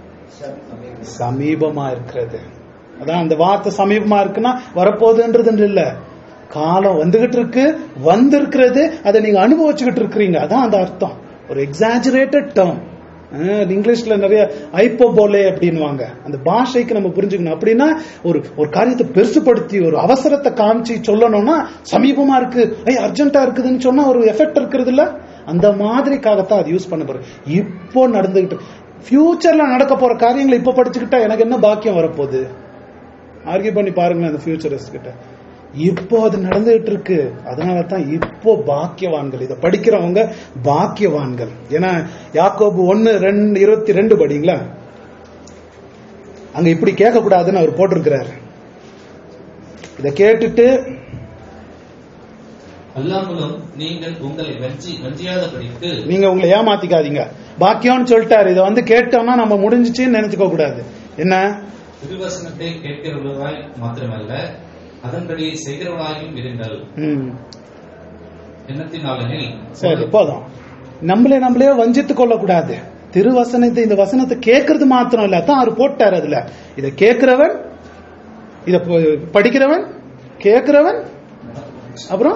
A: சமீபமா இருக்கிறது அதான் அந்த வார்த்தை சமீபமா இருக்குன்னா வரப்போகுதுன்றது இல்ல காலம் வந்துகிட்டு இருக்கு வந்திருக்கிறது அதை நீங்க அனுபவிச்சுக்கிட்டு இருக்கிறீங்க அதான் அந்த அர்த்தம் ஒரு எக்ஸாஜரேட்டட் டேர்ம் இங்கிலீஷ்ல நிறைய ஐப்போபோலே அப்படின்வாங்க அந்த பாஷைக்கு நம்ம புரிஞ்சுக்கணும் அப்படின்னா ஒரு ஒரு காரியத்தை பெருசுபடுத்தி ஒரு அவசரத்தை காமிச்சு சொல்லணும்னா சமீபமா இருக்கு ஐ அர்ஜென்ட்டா இருக்குதுன்னு சொன்னா ஒரு எஃபெக்ட் இருக்கிறது இல்ல அந்த மாதிரிக்காகத்தான் அது யூஸ் பண்ண போறோம் இப்போ நடந்துகிட்டு ஃபியூச்சர்ல நடக்க போற காரியங்களை இப்ப படிச்சுக்கிட்டா எனக்கு என்ன பாக்கியம் வரப்போகுது ஆர்கியூ பண்ணி பாருங்களேன் அந்த ஃபியூச்சரிஸ்ட் கிட்ட இப்போ அது நடந்துகிட்டு இருக்கு அதனால தான் இப்போ பாக்கியவான்கள் இதை படிக்கிறவங்க பாக்கியவான்கள் ஏன்னா யாக்கோபு ஒன்னு ரெண்டு இருபத்தி ரெண்டு படிங்களா அங்க இப்படி கேட்க கூடாதுன்னு அவர் போட்டிருக்கிறாரு இதை கேட்டுட்டு
F: அல்லாமலும் நீங்கள் உங்களை வஞ்சி வஞ்சியாதபடிக்கு
A: நீங்க உங்களை ஏமாத்திக்காதீங்க பாக்கியம்னு சொல்லிட்டாரு இதை வந்து கேட்டோம்னா நம்ம முடிஞ்சிச்சுன்னு நினைச்சுக்க கூடாது என்ன
F: திருவசனத்தை கேட்கிறவர்களாய் மாத்திரமல்ல அதன்படி செய்கிறவர்களாயும் இருங்கள்
A: ம்
F: எண்ணத்தினாலெனில்
A: சரி போதும் நம்மளே நம்மளே வஞ்சித்து கொள்ளக்கூடாது திருவசனத்தை இந்த வசனத்தை கேட்கறது மாத்திரம் இல்ல தான் அவர் போட்டார் அதுல இதை கேட்கிறவன் இத ப- படிக்கிறவன் கேட்கிறவன் அப்புறம்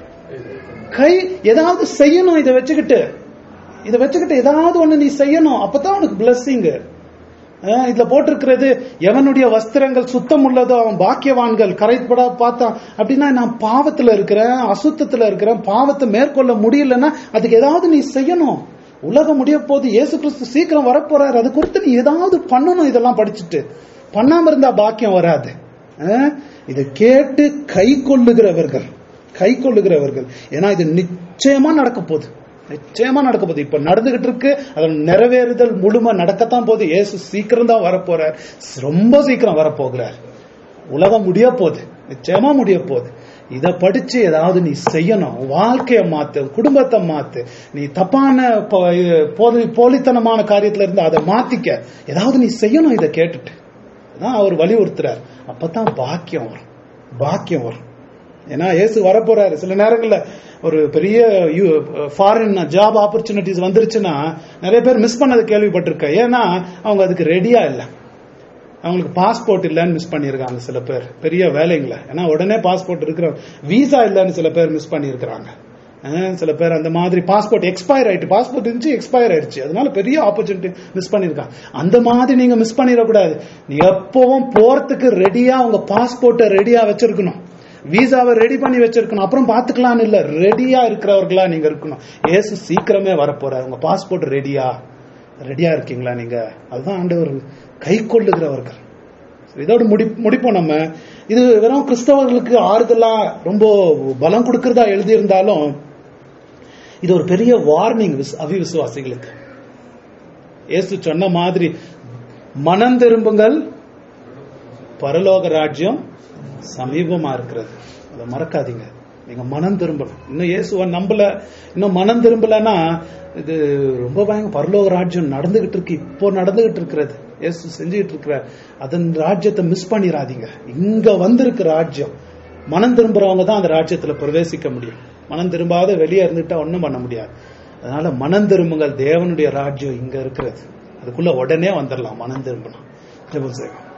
A: கை ஏதாவது செய்யணும் இதை வச்சுக்கிட்டு இதை வச்சுக்கிட்டு ஏதாவது ஒண்ணு நீ செய்யணும் அப்பதான் உனக்கு பிளஸ்ஸிங் இதுல போட்டிருக்கிறது எவனுடைய வஸ்திரங்கள் சுத்தம் உள்ளதோ அவன் பாக்கியவான்கள் கரைப்படா பார்த்தான் அப்படின்னா நான் பாவத்துல இருக்கிறேன் அசுத்தத்துல இருக்கிறேன் பாவத்தை மேற்கொள்ள முடியலன்னா அதுக்கு ஏதாவது நீ செய்யணும் உலகம் முடிய போது இயேசு கிறிஸ்து சீக்கிரம் வரப்போறாரு அது குறித்து நீ ஏதாவது பண்ணணும் இதெல்லாம் படிச்சுட்டு பண்ணாம இருந்தா பாக்கியம் வராது அஹ், இதை கேட்டு கை கொள்ளுகிறவர்கள் கை கொள்ளுகிறவர்கள் ஏன்னா இது நிச்சயமா நடக்க போகுது நிச்சயமா நடக்க போகுது இப்ப நடந்துகிட்டு இருக்கு அதன் நிறைவேறுதல் முழுமை நடக்கத்தான் போகுது இயேசு சீக்கிரம் தான் வரப்போறார் ரொம்ப சீக்கிரம் வரப்போகிறார் உலகம் முடிய போகுது நிச்சயமா முடிய போகுது இத படிச்சு ஏதாவது நீ செய்யணும் உன் வாழ்க்கைய மாத்து குடும்பத்தை மாத்து நீ தப்பான ப- போலி போலித்தனமான காரியத்துல இருந்து அதை மாத்திக்க ஏதாவது நீ செய்யணும் இதை கேட்டுட்டு அதான் அவர் வலியுறுத்துறார் அப்பதான் பாக்கியம் வரும் பாக்கியம் வரும் ஏன்னா இயேசு வரப்போறாரு சில நேரங்கள்ல ஒரு பெரிய ஃபாரின் ஜாப் ஆப்பர்ச்சுனிட்டிஸ் வந்துருச்சுன்னா நிறைய பேர் மிஸ் பண்ணது கேள்விப்பட்டிருக்கேன் ஏன்னா அவங்க அதுக்கு ரெடியா இல்லை அவங்களுக்கு பாஸ்போர்ட் இல்லைன்னு மிஸ் பண்ணியிருக்காங்க சில பேர் பெரிய வேலைங்கள ஏன்னா உடனே பாஸ்போர்ட் இருக்கிற விசா இல்லைன்னு சில பேர் மிஸ் பண்ணியிருக்கிறாங்க அஹ் சில பேர் அந்த மாதிரி பாஸ்போர்ட் எக்ஸ்பயர் ஆயிட்டு பாஸ்போர்ட் இருந்துச்சு எக்ஸ்பயர் ஆயிடுச்சு அதனால பெரிய ஆப்பர்ச்சுனிட்டி மிஸ் பண்ணிருக்காங்க அந்த மாதிரி நீங்க மிஸ் பண்ணிடக்கூடாது நீ எப்பவும் போறதுக்கு ரெடியா உங்க பாஸ்போர்ட்டை ரெடியா வச்சிருக்கணும் விசாவை ரெடி பண்ணி வச்சிருக்கணும் அப்புறம் பாத்துக்கலாம்னு இல்ல ரெடியா இருக்கிறவர்களா நீங்க இருக்கணும் ஏசு சீக்கிரமே வரப்போறாரு உங்க பாஸ்போர்ட் ரெடியா ரெடியா இருக்கீங்களா நீங்க அதுதான் ஆண்டவர் கை கொள்ளுகிறவர்கள் இதோட முடி முடிப்போம் நம்ம இது வெறும் கிறிஸ்தவர்களுக்கு ஆறுதலா ரொம்ப பலம் கொடுக்கறதா எழுதியிருந்தாலும் இது ஒரு பெரிய வார்னிங் அவிவிசுவாசிகளுக்கு இயேசு சொன்ன மாதிரி மனம் திரும்புங்கள் பரலோக ராஜ்யம் சமீபமா இருக்கிறது அதை மறக்காதீங்க நீங்க மனம் திரும்பணும் இன்னும் இயேசுவை நம்பல இன்னும் மனம் திரும்பலன்னா இது ரொம்ப பயங்கர பரலோக ராஜ்யம் நடந்துகிட்டு இருக்கு இப்போ நடந்துகிட்டு இருக்கிறது இயேசு செஞ்சுக்கிட்டு இருக்கிறார் அதன் ராஜ்யத்தை மிஸ் பண்ணிடாதீங்க இங்க வந்திருக்கு ராஜ்யம் மனம் திரும்புறவங்க தான் அந்த ராஜ்யத்துல பிரவேசிக்க முடியும் மனம் திரும்பாத வெளியே இருந்துட்டா ஒண்ணும் பண்ண முடியாது அதனால மனம் திரும்புங்கள் தேவனுடைய ராஜ்யம் இங்க இருக்கிறது அதுக்குள்ள உடனே வந்துடலாம் மனம் திரும்பலாம் ஜெபம் செய்வோம்